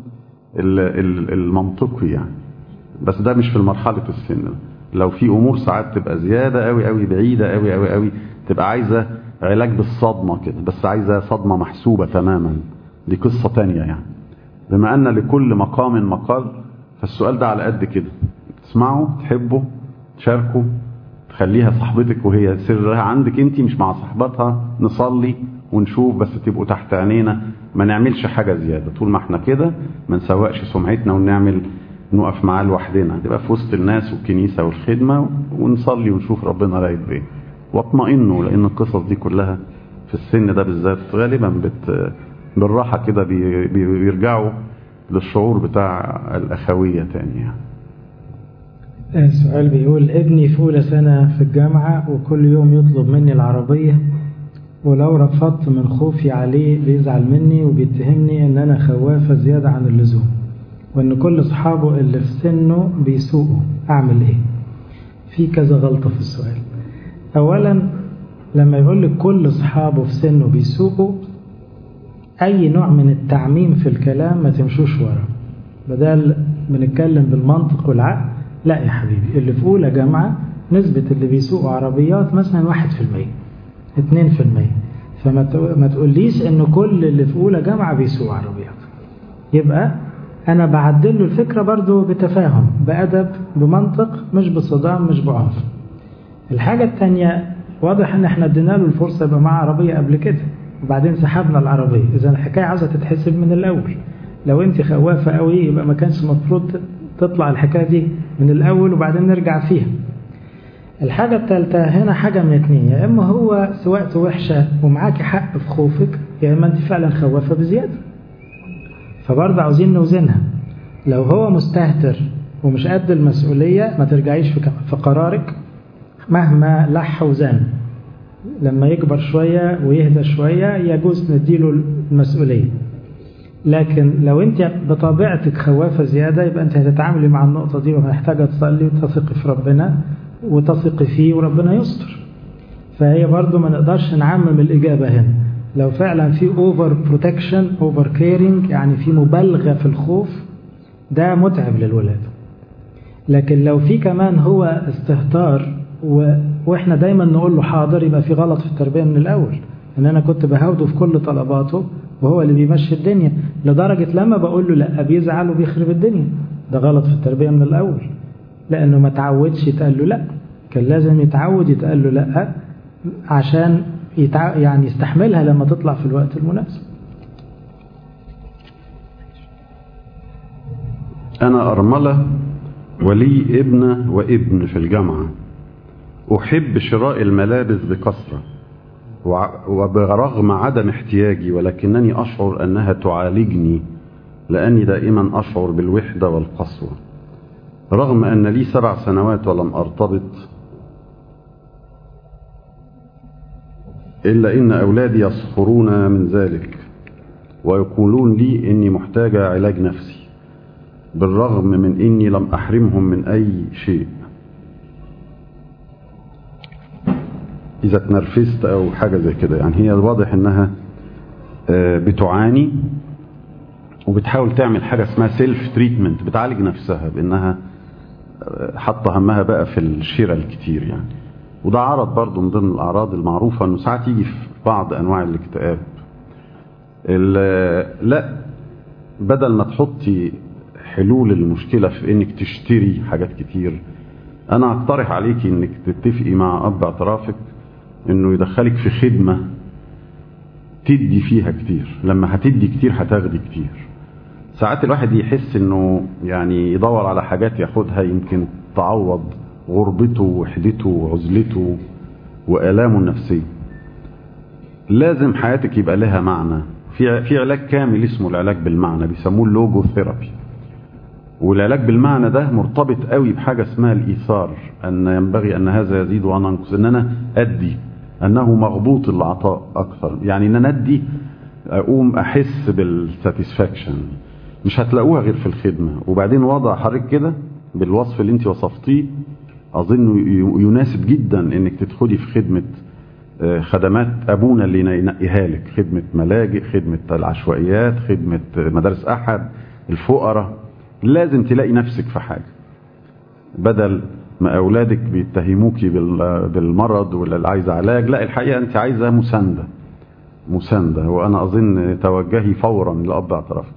المنطقي يعني بس ده مش في مرحله السن لو في امور ساعات تبقى زياده قوي قوي بعيده قوي قوي قوي تبقى عايزه علاج بالصدمه كده بس عايزه صدمه محسوبه تماما دي قصه تانية يعني بما ان لكل مقام مقال فالسؤال ده على قد كده تسمعوا تحبوا تشاركوا تخليها صاحبتك وهي سرها عندك انت مش مع صاحبتها نصلي ونشوف بس تبقوا تحت عينينا ما نعملش حاجه زياده طول ما احنا كده ما نسوقش سمعتنا ونعمل نقف معاه لوحدنا تبقى في وسط الناس والكنيسه والخدمه ونصلي ونشوف ربنا رايد بايه واطمئنوا لان القصص دي كلها في السن ده بالذات غالبا بت بالراحه كده بي بيرجعوا للشعور بتاع الاخويه تاني يعني. السؤال بيقول ابني في أولى سنة في الجامعة وكل يوم يطلب مني العربية ولو رفضت من خوفي عليه بيزعل مني وبيتهمني ان انا خوافة زيادة عن اللزوم وان كل اصحابه اللي في سنه بيسوقوا اعمل ايه في كذا غلطة في السؤال اولا لما يقول لك كل اصحابه في سنه بيسوقوا اي نوع من التعميم في الكلام ما تمشوش ورا بدل بنتكلم بالمنطق والعقل لا يا حبيبي اللي في اولى جامعة نسبة اللي بيسوقوا عربيات مثلا واحد في المية اتنين في المية فما ما تقوليش ان كل اللي في اولى جامعة بيسوقوا عربيات يبقى انا بعدل له الفكرة برضو بتفاهم بأدب بمنطق مش بصدام مش بعنف الحاجة التانية واضح ان احنا ادينا له الفرصة يبقى معاه عربية قبل كده وبعدين سحبنا العربية اذا الحكاية عاوزة تتحسب من الاول لو انت خوافة قوي يبقى ما كانش المفروض تطلع الحكاية دي من الاول وبعدين نرجع فيها الحاجة الثالثة هنا حاجة من اتنين يا اما هو سواقته وحشة ومعاكي حق في خوفك يا اما انت فعلا خوافة بزيادة فبرضه عاوزين نوزنها لو هو مستهتر ومش قد المسؤولية ما ترجعيش في قرارك مهما لح وزن لما يكبر شوية ويهدى شوية يجوز نديله المسؤولية لكن لو انت بطبيعتك خوافة زيادة يبقى انت هتتعاملي مع النقطة دي ومحتاجة تصلي وتثقي في ربنا وتثقي فيه وربنا يستر فهي برضو ما نقدرش نعمم الإجابة هنا لو فعلا في اوفر بروتكشن اوفر كيرنج يعني في مبالغة في الخوف ده متعب للولاد لكن لو في كمان هو استهتار و... واحنا دايما نقول له حاضر يبقى في غلط في التربية من الأول ان انا كنت بهاوده في كل طلباته وهو اللي بيمشي الدنيا لدرجة لما بقول له لا بيزعل وبيخرب الدنيا ده غلط في التربية من الأول لأنه ما تعودش يتقال له لا كان لازم يتعود يتقال له لا عشان يتع... يعني يستحملها لما تطلع في الوقت المناسب أنا أرملة ولي ابنة وابن في الجامعة أحب شراء الملابس بكثرة وبرغم عدم احتياجي ولكنني أشعر أنها تعالجني لأني دائما أشعر بالوحدة والقسوة رغم أن لي سبع سنوات ولم أرتبط إلا إن أولادي يسخرون من ذلك ويقولون لي إني محتاجة علاج نفسي بالرغم من إني لم أحرمهم من أي شيء إذا اتنرفزت أو حاجة زي كده يعني هي واضح إنها بتعاني وبتحاول تعمل حاجة اسمها سيلف تريتمنت بتعالج نفسها بإنها حاطة همها بقى في الشراء الكتير يعني وده عرض برضه من ضمن الأعراض المعروفة إنه ساعات يجي في بعض أنواع الاكتئاب لا بدل ما تحطي حلول المشكلة في إنك تشتري حاجات كتير أنا أقترح عليكي إنك تتفقي مع أب اعترافك انه يدخلك في خدمة تدي فيها كتير لما هتدي كتير هتاخدي كتير ساعات الواحد يحس انه يعني يدور على حاجات ياخدها يمكن تعوض غربته ووحدته وعزلته وآلامه النفسية لازم حياتك يبقى لها معنى في في علاج كامل اسمه العلاج بالمعنى بيسموه اللوجو ثيرابي والعلاج بالمعنى ده مرتبط قوي بحاجه اسمها الايثار ان ينبغي ان هذا يزيد وانا انقص ان انا ادي انه مغبوط العطاء اكثر يعني ان انا ادي اقوم احس بالساتسفاكشن مش هتلاقوها غير في الخدمه وبعدين وضع حضرتك كده بالوصف اللي انت وصفتيه اظن يناسب جدا انك تدخلي في خدمه خدمات ابونا اللي ينقيها لك خدمه ملاجئ خدمه العشوائيات خدمه مدارس احد الفقراء لازم تلاقي نفسك في حاجه بدل ما اولادك بيتهموكي بالمرض ولا اللي عايزه علاج لا الحقيقه انت عايزه مسانده مسانده وانا اظن توجهي فورا لاب اعترافك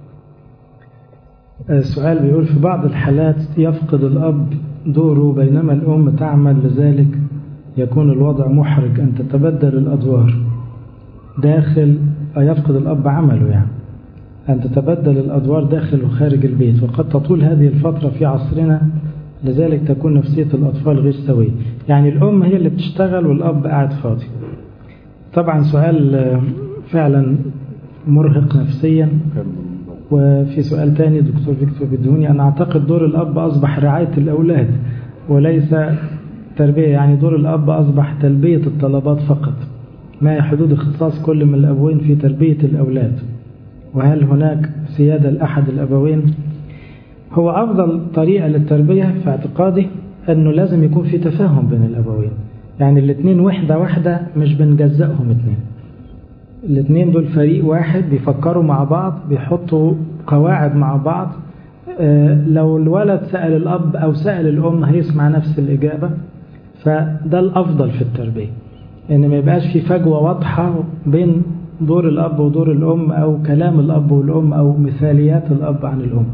السؤال بيقول في بعض الحالات يفقد الاب دوره بينما الام تعمل لذلك يكون الوضع محرج أن تتبدل الأدوار داخل يفقد الأب عمله يعني أن تتبدل الأدوار داخل وخارج البيت وقد تطول هذه الفترة في عصرنا لذلك تكون نفسية الأطفال غير سوية يعني الأم هي اللي بتشتغل والأب قاعد فاضي طبعا سؤال فعلا مرهق نفسيا وفي سؤال تاني دكتور فيكتور بدوني أنا أعتقد دور الأب أصبح رعاية الأولاد وليس تربية يعني دور الأب أصبح تلبية الطلبات فقط ما حدود اختصاص كل من الأبوين في تربية الأولاد وهل هناك سيادة لأحد الأبوين هو أفضل طريقة للتربية في اعتقادي أنه لازم يكون في تفاهم بين الأبوين يعني الاثنين وحدة واحدة مش بنجزأهم اثنين الاثنين دول فريق واحد بيفكروا مع بعض بيحطوا قواعد مع بعض اه لو الولد سأل الأب أو سأل الأم هيسمع نفس الإجابة فده الأفضل في التربية إن ما يبقاش في فجوة واضحة بين دور الأب ودور الأم أو كلام الأب والأم أو مثاليات الأب عن الأم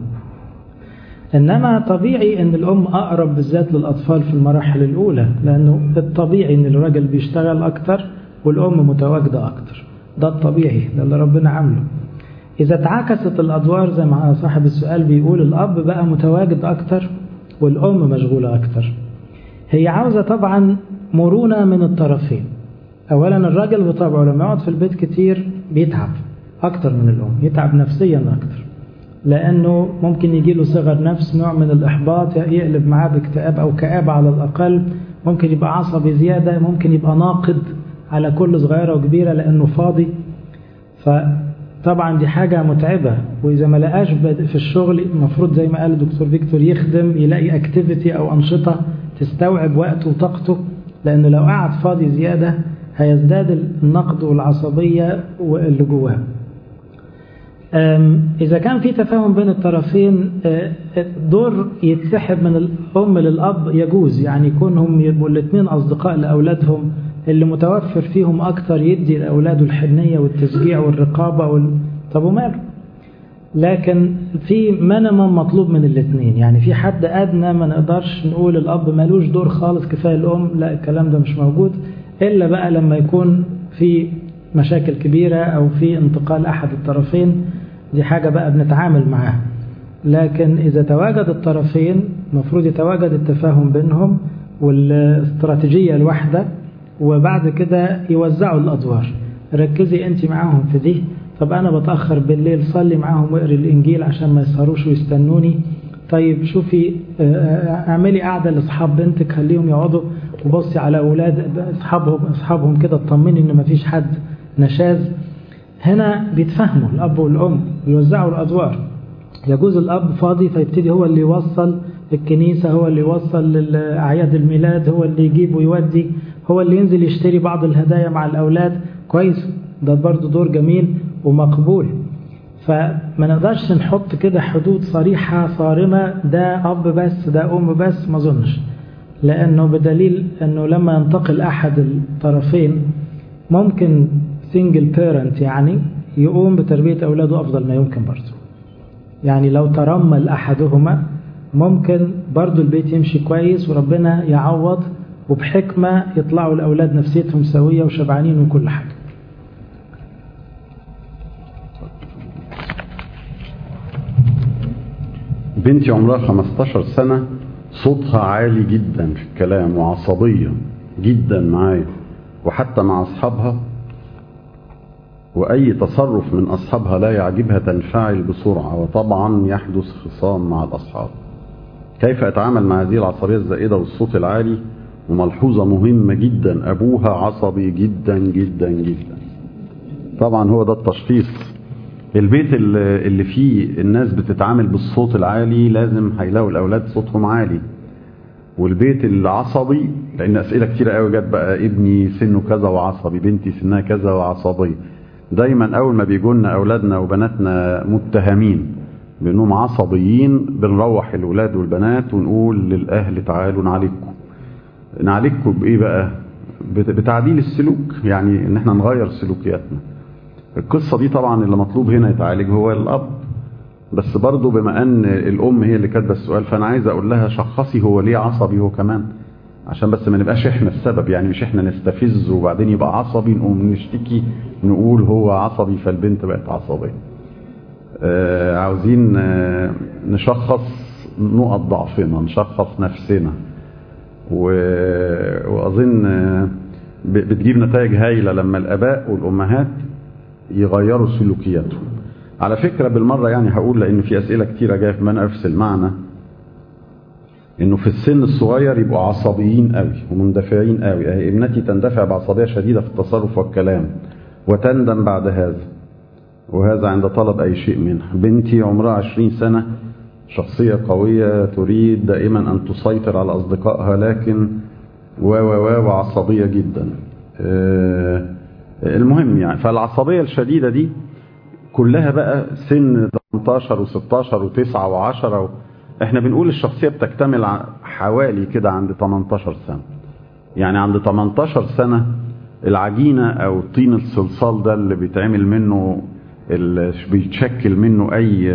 إنما طبيعي إن الأم أقرب بالذات للأطفال في المراحل الأولى لأنه الطبيعي إن الراجل بيشتغل أكتر والأم متواجدة أكتر ده الطبيعي ده اللي ربنا عامله إذا تعاكست الأدوار زي ما صاحب السؤال بيقول الأب بقى متواجد أكتر والأم مشغولة أكتر هي عاوزة طبعا مرونة من الطرفين أولا الراجل بطبعه لما يقعد في البيت كتير بيتعب أكتر من الأم يتعب نفسيا أكتر لأنه ممكن يجي له صغر نفس نوع من الإحباط يقلب معاه باكتئاب أو كآبة على الأقل ممكن يبقى عصبي زيادة ممكن يبقى ناقد على كل صغيرة وكبيرة لأنه فاضي فطبعا دي حاجة متعبة وإذا ما لقاش في الشغل المفروض زي ما قال الدكتور فيكتور يخدم يلاقي اكتيفيتي أو أنشطة تستوعب وقته وطاقته لأنه لو قعد فاضي زيادة هيزداد النقد والعصبية اللي جواه إذا كان في تفاهم بين الطرفين دور يتسحب من الأم للأب يجوز يعني يكونهم يبقوا الاثنين أصدقاء لأولادهم اللي متوفر فيهم أكتر يدي لأولاده الحنية والتشجيع والرقابة وال... طب وماله لكن في مينيمم مطلوب من الاثنين يعني في حد أدنى ما نقدرش نقول الأب ملوش دور خالص كفاية الأم لا الكلام ده مش موجود إلا بقى لما يكون في مشاكل كبيرة أو في انتقال أحد الطرفين دي حاجة بقى بنتعامل معاها لكن إذا تواجد الطرفين المفروض يتواجد التفاهم بينهم والاستراتيجية الواحدة وبعد كده يوزعوا الأدوار ركزي أنت معاهم في دي طب أنا بتأخر بالليل صلي معاهم واقري الإنجيل عشان ما يسهروش ويستنوني طيب شوفي اعملي قعدة لأصحاب بنتك خليهم يقعدوا وبصي على أولاد أصحابهم أصحابهم كده اطمني إن مفيش حد نشاز هنا بيتفهموا الأب والأم ويوزعوا الأدوار يجوز الأب فاضي فيبتدي هو اللي يوصل الكنيسة هو اللي يوصل لأعياد الميلاد هو اللي يجيب ويودي هو اللي ينزل يشتري بعض الهدايا مع الأولاد كويس ده برضه دور جميل ومقبول فما نقدرش نحط كده حدود صريحة صارمة ده أب بس ده أم بس ما أظنش لأنه بدليل أنه لما ينتقل أحد الطرفين ممكن سنجل بيرنت يعني يقوم بتربية أولاده أفضل ما يمكن برضه يعني لو ترمل أحدهما ممكن برضه البيت يمشي كويس وربنا يعوض وبحكمة يطلعوا الأولاد نفسيتهم سوية وشبعانين وكل حاجة بنتي عمرها 15 سنة صوتها عالي جدا في الكلام وعصبية جدا معايا وحتى مع أصحابها وأي تصرف من أصحابها لا يعجبها تنفعل بسرعة وطبعا يحدث خصام مع الأصحاب كيف أتعامل مع هذه العصبية الزائدة والصوت العالي وملحوظة مهمة جدا أبوها عصبي جدا جدا جدا طبعا هو ده التشخيص البيت اللي فيه الناس بتتعامل بالصوت العالي لازم هيلاقوا الأولاد صوتهم عالي والبيت العصبي لأن أسئلة كتيرة قوي جت بقى ابني سنه كذا وعصبي بنتي سنها كذا وعصبي دايما أول ما بيجونا أولادنا وبناتنا متهمين بأنهم عصبيين بنروح الولاد والبنات ونقول للأهل تعالوا نعالجكم نعالجكم بإيه بقى بتعديل السلوك يعني ان احنا نغير سلوكياتنا القصة دي طبعا اللي مطلوب هنا يتعالج هو الأب بس برضه بما ان الأم هي اللي كاتبه السؤال فأنا عايز أقول لها شخصي هو ليه عصبي هو كمان عشان بس ما نبقاش احنا السبب يعني مش احنا نستفز وبعدين يبقى عصبي نقوم نشتكي نقول هو عصبي فالبنت بقت عصبية آه عاوزين آه نشخص نقط ضعفنا نشخص نفسنا وأظن آه بتجيب نتائج هايلة لما الآباء والأمهات يغيروا سلوكياتهم على فكرة بالمرة يعني هقول لأن في أسئلة كتيرة جاية في نفس المعنى إنه في السن الصغير يبقوا عصبيين قوي ومندفعين قوي أهي ابنتي تندفع بعصبية شديدة في التصرف والكلام وتندم بعد هذا وهذا عند طلب أي شيء منها بنتي عمرها عشرين سنة شخصية قوية تريد دائما أن تسيطر على أصدقائها لكن و و و وعصبية جدا المهم يعني فالعصبية الشديدة دي كلها بقى سن 18 و16 و9 و10 و... احنا بنقول الشخصية بتكتمل حوالي كده عند 18 سنة يعني عند 18 سنة العجينة او طين الصلصال ده اللي بيتعمل منه اللي بيتشكل منه اي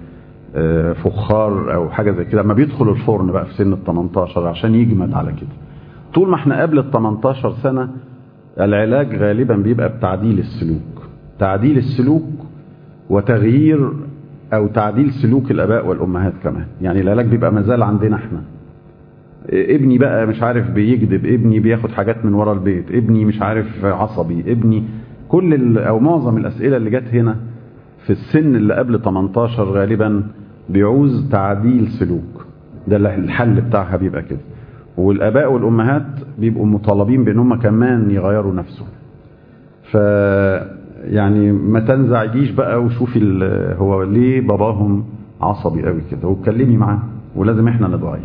فخار او حاجة زي كده لما بيدخل الفرن بقى في سن ال 18 عشان يجمد على كده طول ما احنا قبل ال 18 سنة العلاج غالبا بيبقى بتعديل السلوك تعديل السلوك وتغيير او تعديل سلوك الاباء والامهات كمان يعني العلاج بيبقى مازال عندنا احنا ابني بقى مش عارف بيكذب ابني بياخد حاجات من ورا البيت ابني مش عارف عصبي ابني كل او معظم الاسئله اللي جت هنا في السن اللي قبل 18 غالبا بيعوز تعديل سلوك ده الحل بتاعها بيبقى كده والاباء والامهات بيبقوا مطالبين بان هم كمان يغيروا نفسهم ف يعني ما تنزعجيش بقى وشوفي هو ليه باباهم عصبي قوي كده واتكلمي معاه ولازم احنا نتغير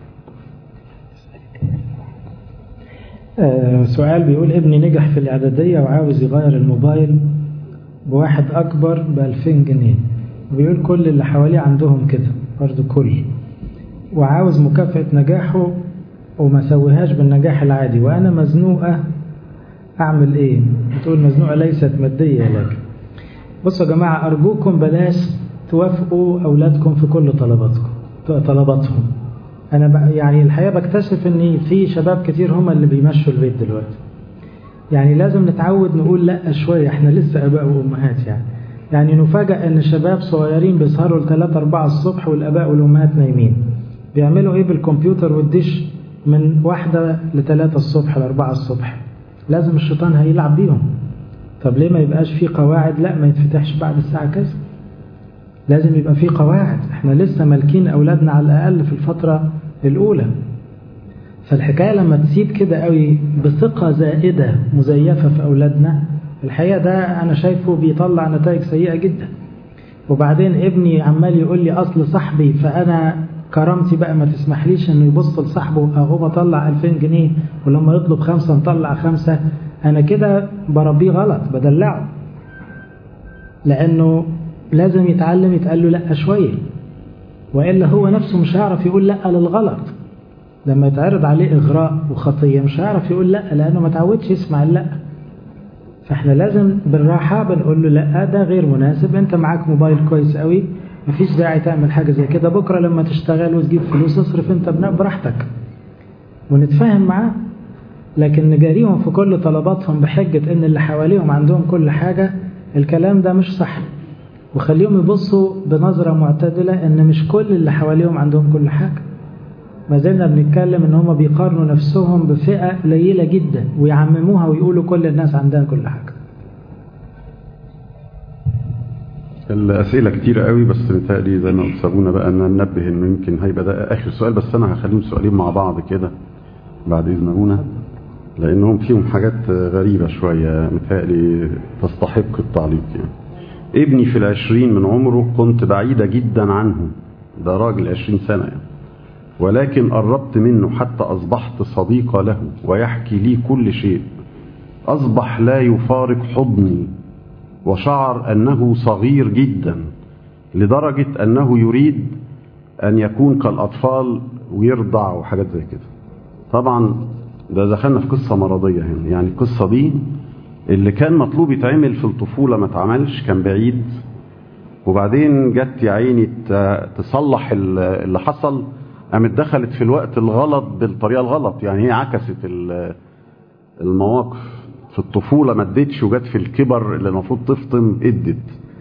آه سؤال بيقول ابني نجح في الاعداديه وعاوز يغير الموبايل بواحد اكبر ب 2000 جنيه وبيقول كل اللي حواليه عندهم كده برضه كل وعاوز مكافأة نجاحه وما سويهاش بالنجاح العادي وأنا مزنوقة أعمل إيه؟ بتقول مزنوقة ليست مادية لكن بصوا يا جماعة أرجوكم بلاش توافقوا أولادكم في كل طلباتكم طلباتهم أنا يعني الحقيقة بكتشف إن في شباب كتير هم اللي بيمشوا البيت دلوقتي يعني لازم نتعود نقول لا شوية احنا لسه اباء وامهات يعني يعني نفاجأ ان شباب صغيرين بيسهروا لثلاثة أربعة الصبح والاباء والامهات نايمين بيعملوا ايه بالكمبيوتر والدش من واحدة لثلاثة الصبح لأربعة الصبح لازم الشيطان هيلعب بيهم طب ليه ما يبقاش في قواعد لا ما يتفتحش بعد الساعة كذا لازم يبقى في قواعد احنا لسه مالكين اولادنا على الاقل في الفترة الاولى فالحكاية لما تسيب كده قوي بثقة زائدة مزيفة في أولادنا الحقيقة ده أنا شايفه بيطلع نتائج سيئة جدا وبعدين ابني عمال يقول لي أصل صاحبي فأنا كرامتي بقى ما تسمحليش انه يبص لصاحبه اهو بطلع 2000 جنيه ولما يطلب خمسة نطلع خمسة انا كده بربيه غلط بدلعه لانه لازم يتعلم يتقال له لا شوية وإلا هو نفسه مش هيعرف يقول لا للغلط لما يتعرض عليه إغراء وخطية مش هيعرف يقول لا لأنه ما تعودش يسمع اللا فاحنا لازم بالراحة بنقول له لا ده غير مناسب انت معاك موبايل كويس قوي مفيش داعي تعمل حاجة زي كده بكرة لما تشتغل وتجيب فلوس اصرف انت براحتك ونتفاهم معاه لكن نجاريهم في كل طلباتهم بحجة ان اللي حواليهم عندهم كل حاجة الكلام ده مش صح وخليهم يبصوا بنظرة معتدلة ان مش كل اللي حواليهم عندهم كل حاجة ما زلنا بنتكلم ان هم بيقارنوا نفسهم بفئة قليلة جدا ويعمموها ويقولوا كل الناس عندها كل حاجة الأسئلة كتيرة قوي بس متهيألي زي ما قلت سابونا بقى ان ننبه انه يمكن هيبقى ده آخر سؤال بس أنا هخليهم سؤالين مع بعض كده بعد إذن أبونا لأنهم فيهم حاجات غريبة شوية متهيألي تستحق التعليق يعني ابني في العشرين من عمره كنت بعيدة جدا عنه ده راجل عشرين سنة يعني. ولكن قربت منه حتى أصبحت صديقة له ويحكي لي كل شيء أصبح لا يفارق حضني وشعر أنه صغير جدا لدرجة أنه يريد أن يكون كالأطفال ويرضع وحاجات زي كده طبعا ده دخلنا في قصة مرضية هنا يعني القصة دي اللي كان مطلوب يتعمل في الطفولة ما اتعملش كان بعيد وبعدين جت يا عيني تصلح اللي حصل قامت دخلت في الوقت الغلط بالطريقة الغلط يعني هي عكست المواقف في الطفولة ما ادتش وجت في الكبر اللي المفروض تفطم ادت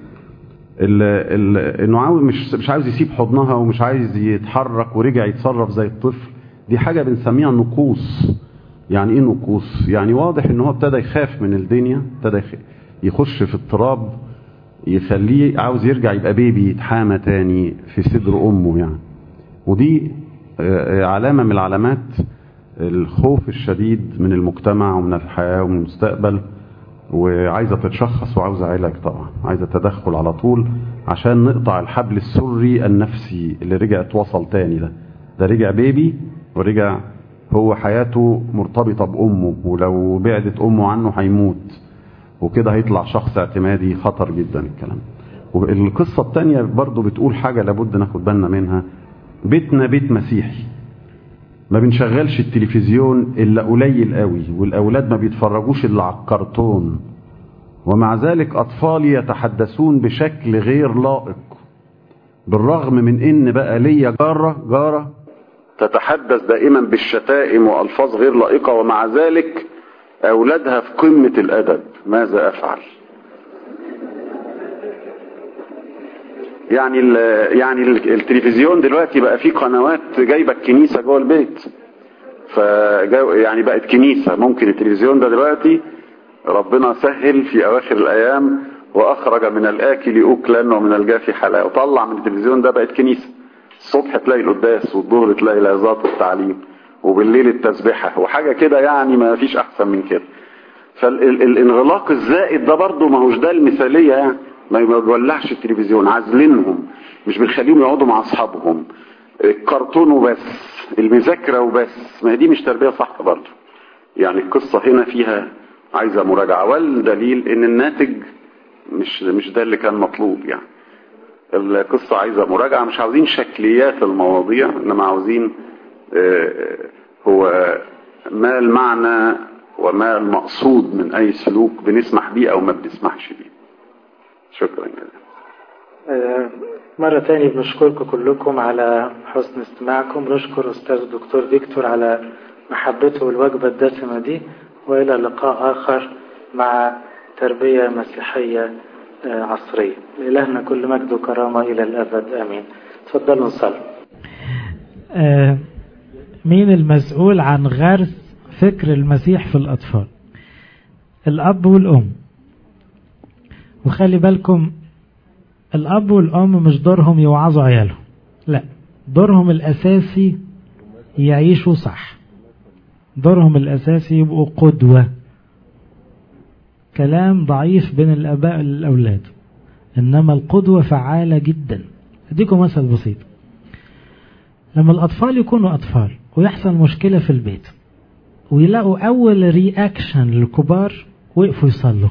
انه عاوز مش مش عاوز يسيب حضنها ومش عايز يتحرك ورجع يتصرف زي الطفل دي حاجة بنسميها نقوص يعني ايه نقوص يعني واضح ان هو ابتدى يخاف من الدنيا ابتدى يخش في اضطراب يخليه عاوز يرجع يبقى بيبي يتحامى تاني في صدر امه يعني ودي علامة من العلامات الخوف الشديد من المجتمع ومن الحياة ومن المستقبل وعايزة تتشخص وعاوزة علاج طبعا عايزة تدخل على طول عشان نقطع الحبل السري النفسي اللي رجع اتوصل تاني ده ده رجع بيبي ورجع هو حياته مرتبطة بأمه ولو بعدت أمه عنه هيموت وكده هيطلع شخص اعتمادي خطر جدا الكلام والقصة التانية برضو بتقول حاجة لابد ناخد بالنا منها بيتنا بيت مسيحي ما بنشغلش التلفزيون إلا قليل قوي والأولاد ما بيتفرجوش إلا على الكرتون ومع ذلك أطفالي يتحدثون بشكل غير لائق بالرغم من إن بقى ليا جارة جارة تتحدث دائما بالشتائم وألفاظ غير لائقة ومع ذلك أولادها في قمة الأدب ماذا أفعل يعني ال يعني ال التلفزيون دلوقتي بقى فيه قنوات جايبه الكنيسه جوه البيت ف يعني بقت كنيسه ممكن التلفزيون ده دلوقتي ربنا سهل في اواخر الايام واخرج من الاكل اكلا ومن الجافي حلاوه وطلع من التلفزيون ده بقت كنيسه الصبح تلاقي القداس والظهر تلاقي العظات والتعليم وبالليل التسبيحه وحاجه كده يعني ما فيش احسن من كده فالانغلاق الزائد ده برضه ما هوش ده المثاليه يعني ما بيولعش التلفزيون عازلينهم مش بنخليهم يقعدوا مع اصحابهم الكرتون وبس المذاكره وبس ما هي دي مش تربيه صح برضه يعني القصه هنا فيها عايزه مراجعه والدليل ان الناتج مش مش ده اللي كان مطلوب يعني القصه عايزه مراجعه مش عاوزين شكليات المواضيع انما عاوزين هو ما المعنى وما المقصود من اي سلوك بنسمح بيه او ما بنسمحش بيه شكرا جزيلا مرة تانية بنشكركم كلكم على حسن استماعكم نشكر أستاذ الدكتور فيكتور على محبته والوجبة الدسمة دي وإلى لقاء آخر مع تربية مسيحية عصرية لإلهنا كل مجد وكرامة إلى الأبد آمين تفضلوا نصلي آه مين المسؤول عن غرس فكر المسيح في الأطفال الأب والأم وخلي بالكم الأب والأم مش دورهم يوعظوا عيالهم لا دورهم الأساسي يعيشوا صح دورهم الأساسي يبقوا قدوة كلام ضعيف بين الآباء والأولاد إنما القدوة فعالة جدا أديكم مثل بسيط لما الأطفال يكونوا أطفال ويحصل مشكلة في البيت ويلاقوا أول رياكشن للكبار وقفوا يصلوا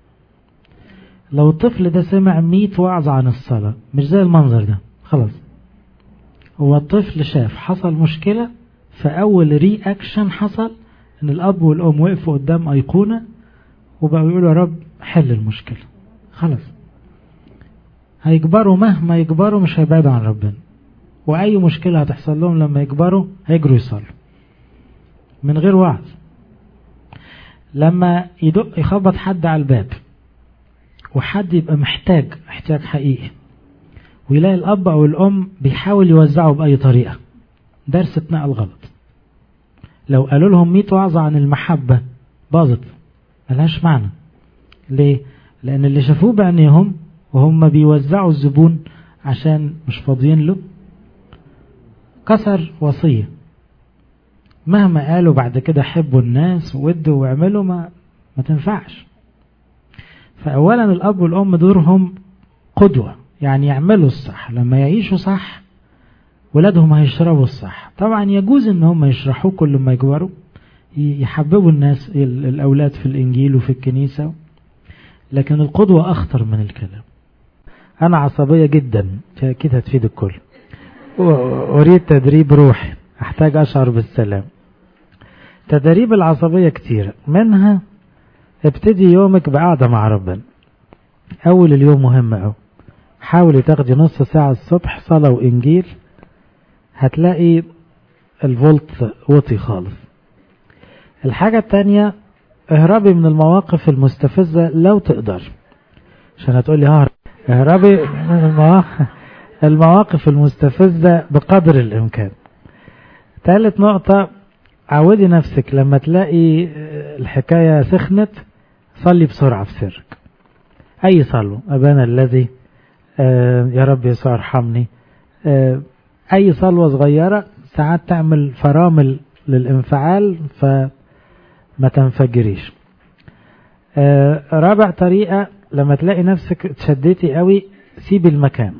لو الطفل ده سمع ميت وعظ عن الصلاة مش زي المنظر ده خلاص هو الطفل شاف حصل مشكلة فأول رياكشن حصل إن الأب والأم وقفوا قدام أيقونة وبقوا يقولوا يا رب حل المشكلة خلاص هيكبروا مهما يكبروا مش هيبعدوا عن ربنا وأي مشكلة هتحصل لهم لما يكبروا هيجروا يصلوا من غير وعظ لما يدق يخبط حد على الباب وحد يبقى محتاج احتياج حقيقي ويلاقي الأب أو الأم بيحاول يوزعه بأي طريقة درس اتنقل غلط لو قالوا لهم 100 وعظة عن المحبة باظت ملهاش معنى ليه؟ لأن اللي شافوه بعينيهم وهم بيوزعوا الزبون عشان مش فاضيين له كسر وصية مهما قالوا بعد كده حبوا الناس وودوا واعملوا ما ما تنفعش فأولا الأب والأم دورهم قدوة يعني يعملوا الصح لما يعيشوا صح ولادهم هيشربوا الصح طبعا يجوز ان هم يشرحوه كل ما يكبروا يحببوا الناس الأولاد في الإنجيل وفي الكنيسة لكن القدوة أخطر من الكلام أنا عصبية جدا أكيد هتفيد الكل أريد تدريب روحي أحتاج أشعر بالسلام تدريب العصبية كتير منها ابتدي يومك بقعدة مع ربنا أول اليوم مهم أوي حاولي تاخدي نص ساعة الصبح صلاة وإنجيل هتلاقي الفولت وطي خالص الحاجة التانية اهربي من المواقف المستفزة لو تقدر عشان هتقولي ههرب اهربي من المواقف المواقف المستفزة بقدر الإمكان ثالث نقطة عودي نفسك لما تلاقي الحكاية سخنت صلي بسرعة في سرك أي صلوة أبانا الذي آه يا رب يسوع ارحمني آه أي صلوة صغيرة ساعات تعمل فرامل للانفعال فما تنفجريش آه رابع طريقة لما تلاقي نفسك تشديتي قوي سيبي المكان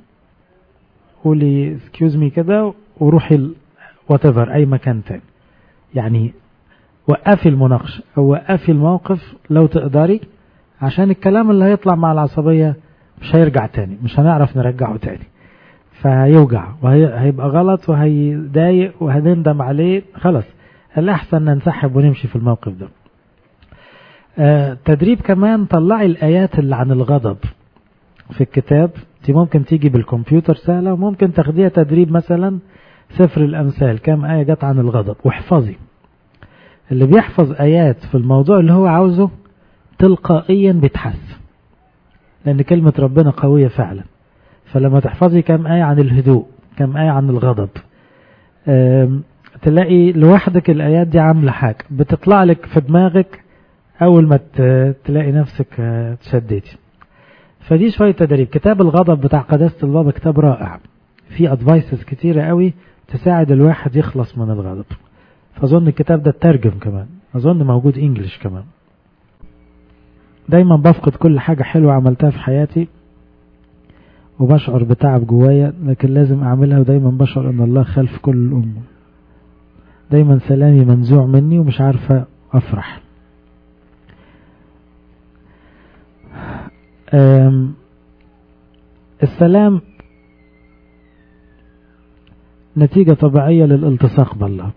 قولي excuse me كده وروحي whatever أي مكان تاني يعني وقفي المناقشة أو وقفي الموقف لو تقدري عشان الكلام اللي هيطلع مع العصبية مش هيرجع تاني مش هنعرف نرجعه تاني فهيوجع وهيبقى غلط وهيضايق وهنندم عليه خلاص الأحسن ننسحب ونمشي في الموقف ده آه تدريب كمان طلعي الآيات اللي عن الغضب في الكتاب دي ممكن تيجي بالكمبيوتر سهلة وممكن تاخديها تدريب مثلا سفر الأمثال كام آية جت عن الغضب واحفظي اللي بيحفظ آيات في الموضوع اللي هو عاوزه تلقائيا بيتحس لأن كلمة ربنا قوية فعلا فلما تحفظي كم آية عن الهدوء كم آية عن الغضب تلاقي لوحدك الآيات دي عاملة حاجة بتطلع لك في دماغك أول ما تلاقي نفسك تشديتي فدي شوية تدريب كتاب الغضب بتاع قداسة البابا كتاب رائع في ادفايسز كتيرة قوي تساعد الواحد يخلص من الغضب فأظن الكتاب ده اترجم كمان أظن موجود إنجليش كمان دايما بفقد كل حاجة حلوة عملتها في حياتي وبشعر بتعب جوايا لكن لازم أعملها ودايما بشعر أن الله خلف كل الأمة دايما سلامي منزوع مني ومش عارفة أفرح السلام نتيجة طبيعية للالتصاق بالله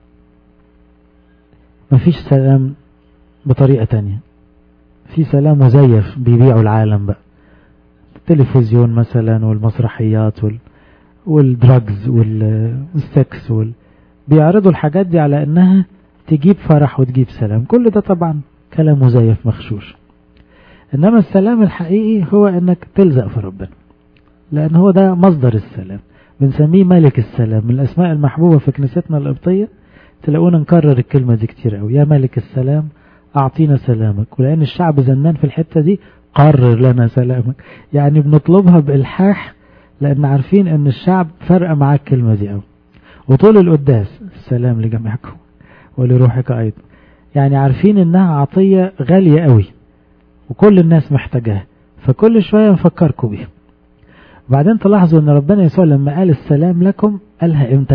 مفيش سلام بطريقة تانية في سلام مزيف بيبيعوا العالم بقى التلفزيون مثلا والمسرحيات وال... والدراجز وال... والسكس وال... بيعرضوا الحاجات دي على انها تجيب فرح وتجيب سلام كل ده طبعا كلام مزيف مخشوش انما السلام الحقيقي هو انك تلزق في ربنا لان هو ده مصدر السلام بنسميه ملك السلام من الاسماء المحبوبة في كنيستنا القبطية تلاقونا نكرر الكلمة دي كتير قوي يا ملك السلام اعطينا سلامك ولان الشعب زنان في الحتة دي قرر لنا سلامك يعني بنطلبها بإلحاح لأن عارفين أن الشعب فرق معاه الكلمة دي أوي وطول القداس السلام لجميعكم ولروحك أيضا يعني عارفين أنها عطية غالية قوي وكل الناس محتاجاها فكل شوية نفكركم بيها وبعدين تلاحظوا أن ربنا يسوع لما قال السلام لكم قالها إمتى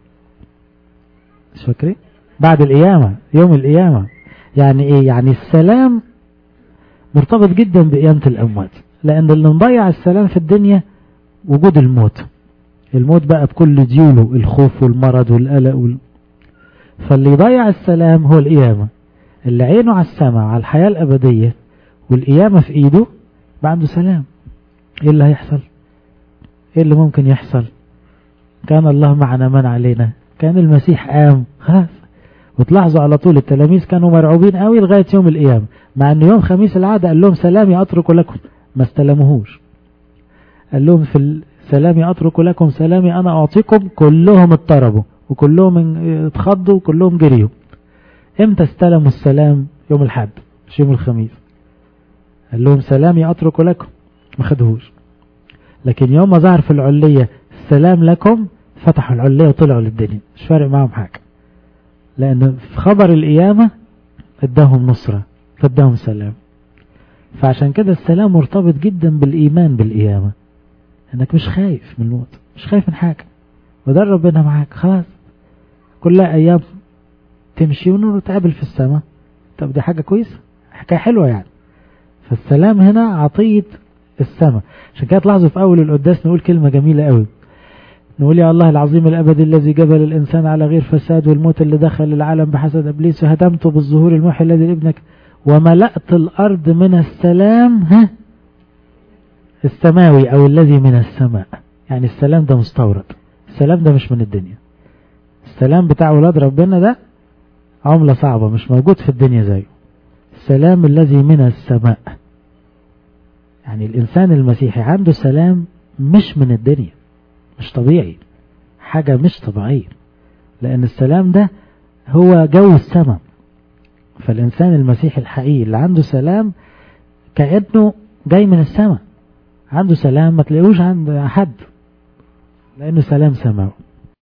مش فاكرين بعد القيامة يوم القيامة يعني إيه يعني السلام مرتبط جدا بقيامة الأموات لأن اللي مضيع السلام في الدنيا وجود الموت الموت بقى بكل ديوله الخوف والمرض والقلق وال... فاللي يضيع السلام هو القيامة اللي عينه على السماء على الحياة الأبدية والقيامة في إيده بقى عنده سلام إيه اللي هيحصل إيه اللي ممكن يحصل كان الله معنا من علينا كان المسيح قام خلاص وتلاحظوا على طول التلاميذ كانوا مرعوبين قوي لغاية يوم القيامة مع ان يوم خميس العادة قال لهم سلامي اترك لكم ما استلموهوش قال لهم في سلامي اترك لكم سلامي انا اعطيكم كلهم اضطربوا وكلهم اتخضوا وكلهم جريوا امتى استلموا السلام يوم الحد مش يوم الخميس قال لهم سلامي اترك لكم ما خدهوش لكن يوم ما ظهر في العلية السلام لكم فتحوا العلية وطلعوا للدنيا مش فارق معهم حاجة لأن في خبر القيامة اداهم نصرة فاداهم سلام فعشان كده السلام مرتبط جدا بالإيمان بالقيامة انك مش خايف من الموت مش خايف من حاجة وده ربنا معاك خلاص كلها أيام تمشي ونتقابل في السماء طب دي حاجة كويسة حكاية حلوة يعني فالسلام هنا عطية السماء عشان كده تلاحظوا في أول القداس نقول كلمة جميلة قوي نقول يا الله العظيم الأبدي الذي جبل الإنسان على غير فساد والموت اللي دخل العالم بحسد إبليس وهدمته بالظهور الموحي الذي لابنك وملأت الأرض من السلام ها السماوي أو الذي من السماء يعني السلام ده مستورد السلام ده مش من الدنيا السلام بتاع ولاد ربنا ده عملة صعبة مش موجود في الدنيا زيه السلام الذي من السماء يعني الإنسان المسيحي عنده سلام مش من الدنيا مش طبيعي حاجة مش طبيعية لأن السلام ده هو جو السماء فالإنسان المسيحي الحقيقي اللي عنده سلام كأنه جاي من السماء عنده سلام ما تلاقيهوش عند حد لأنه سلام سماوي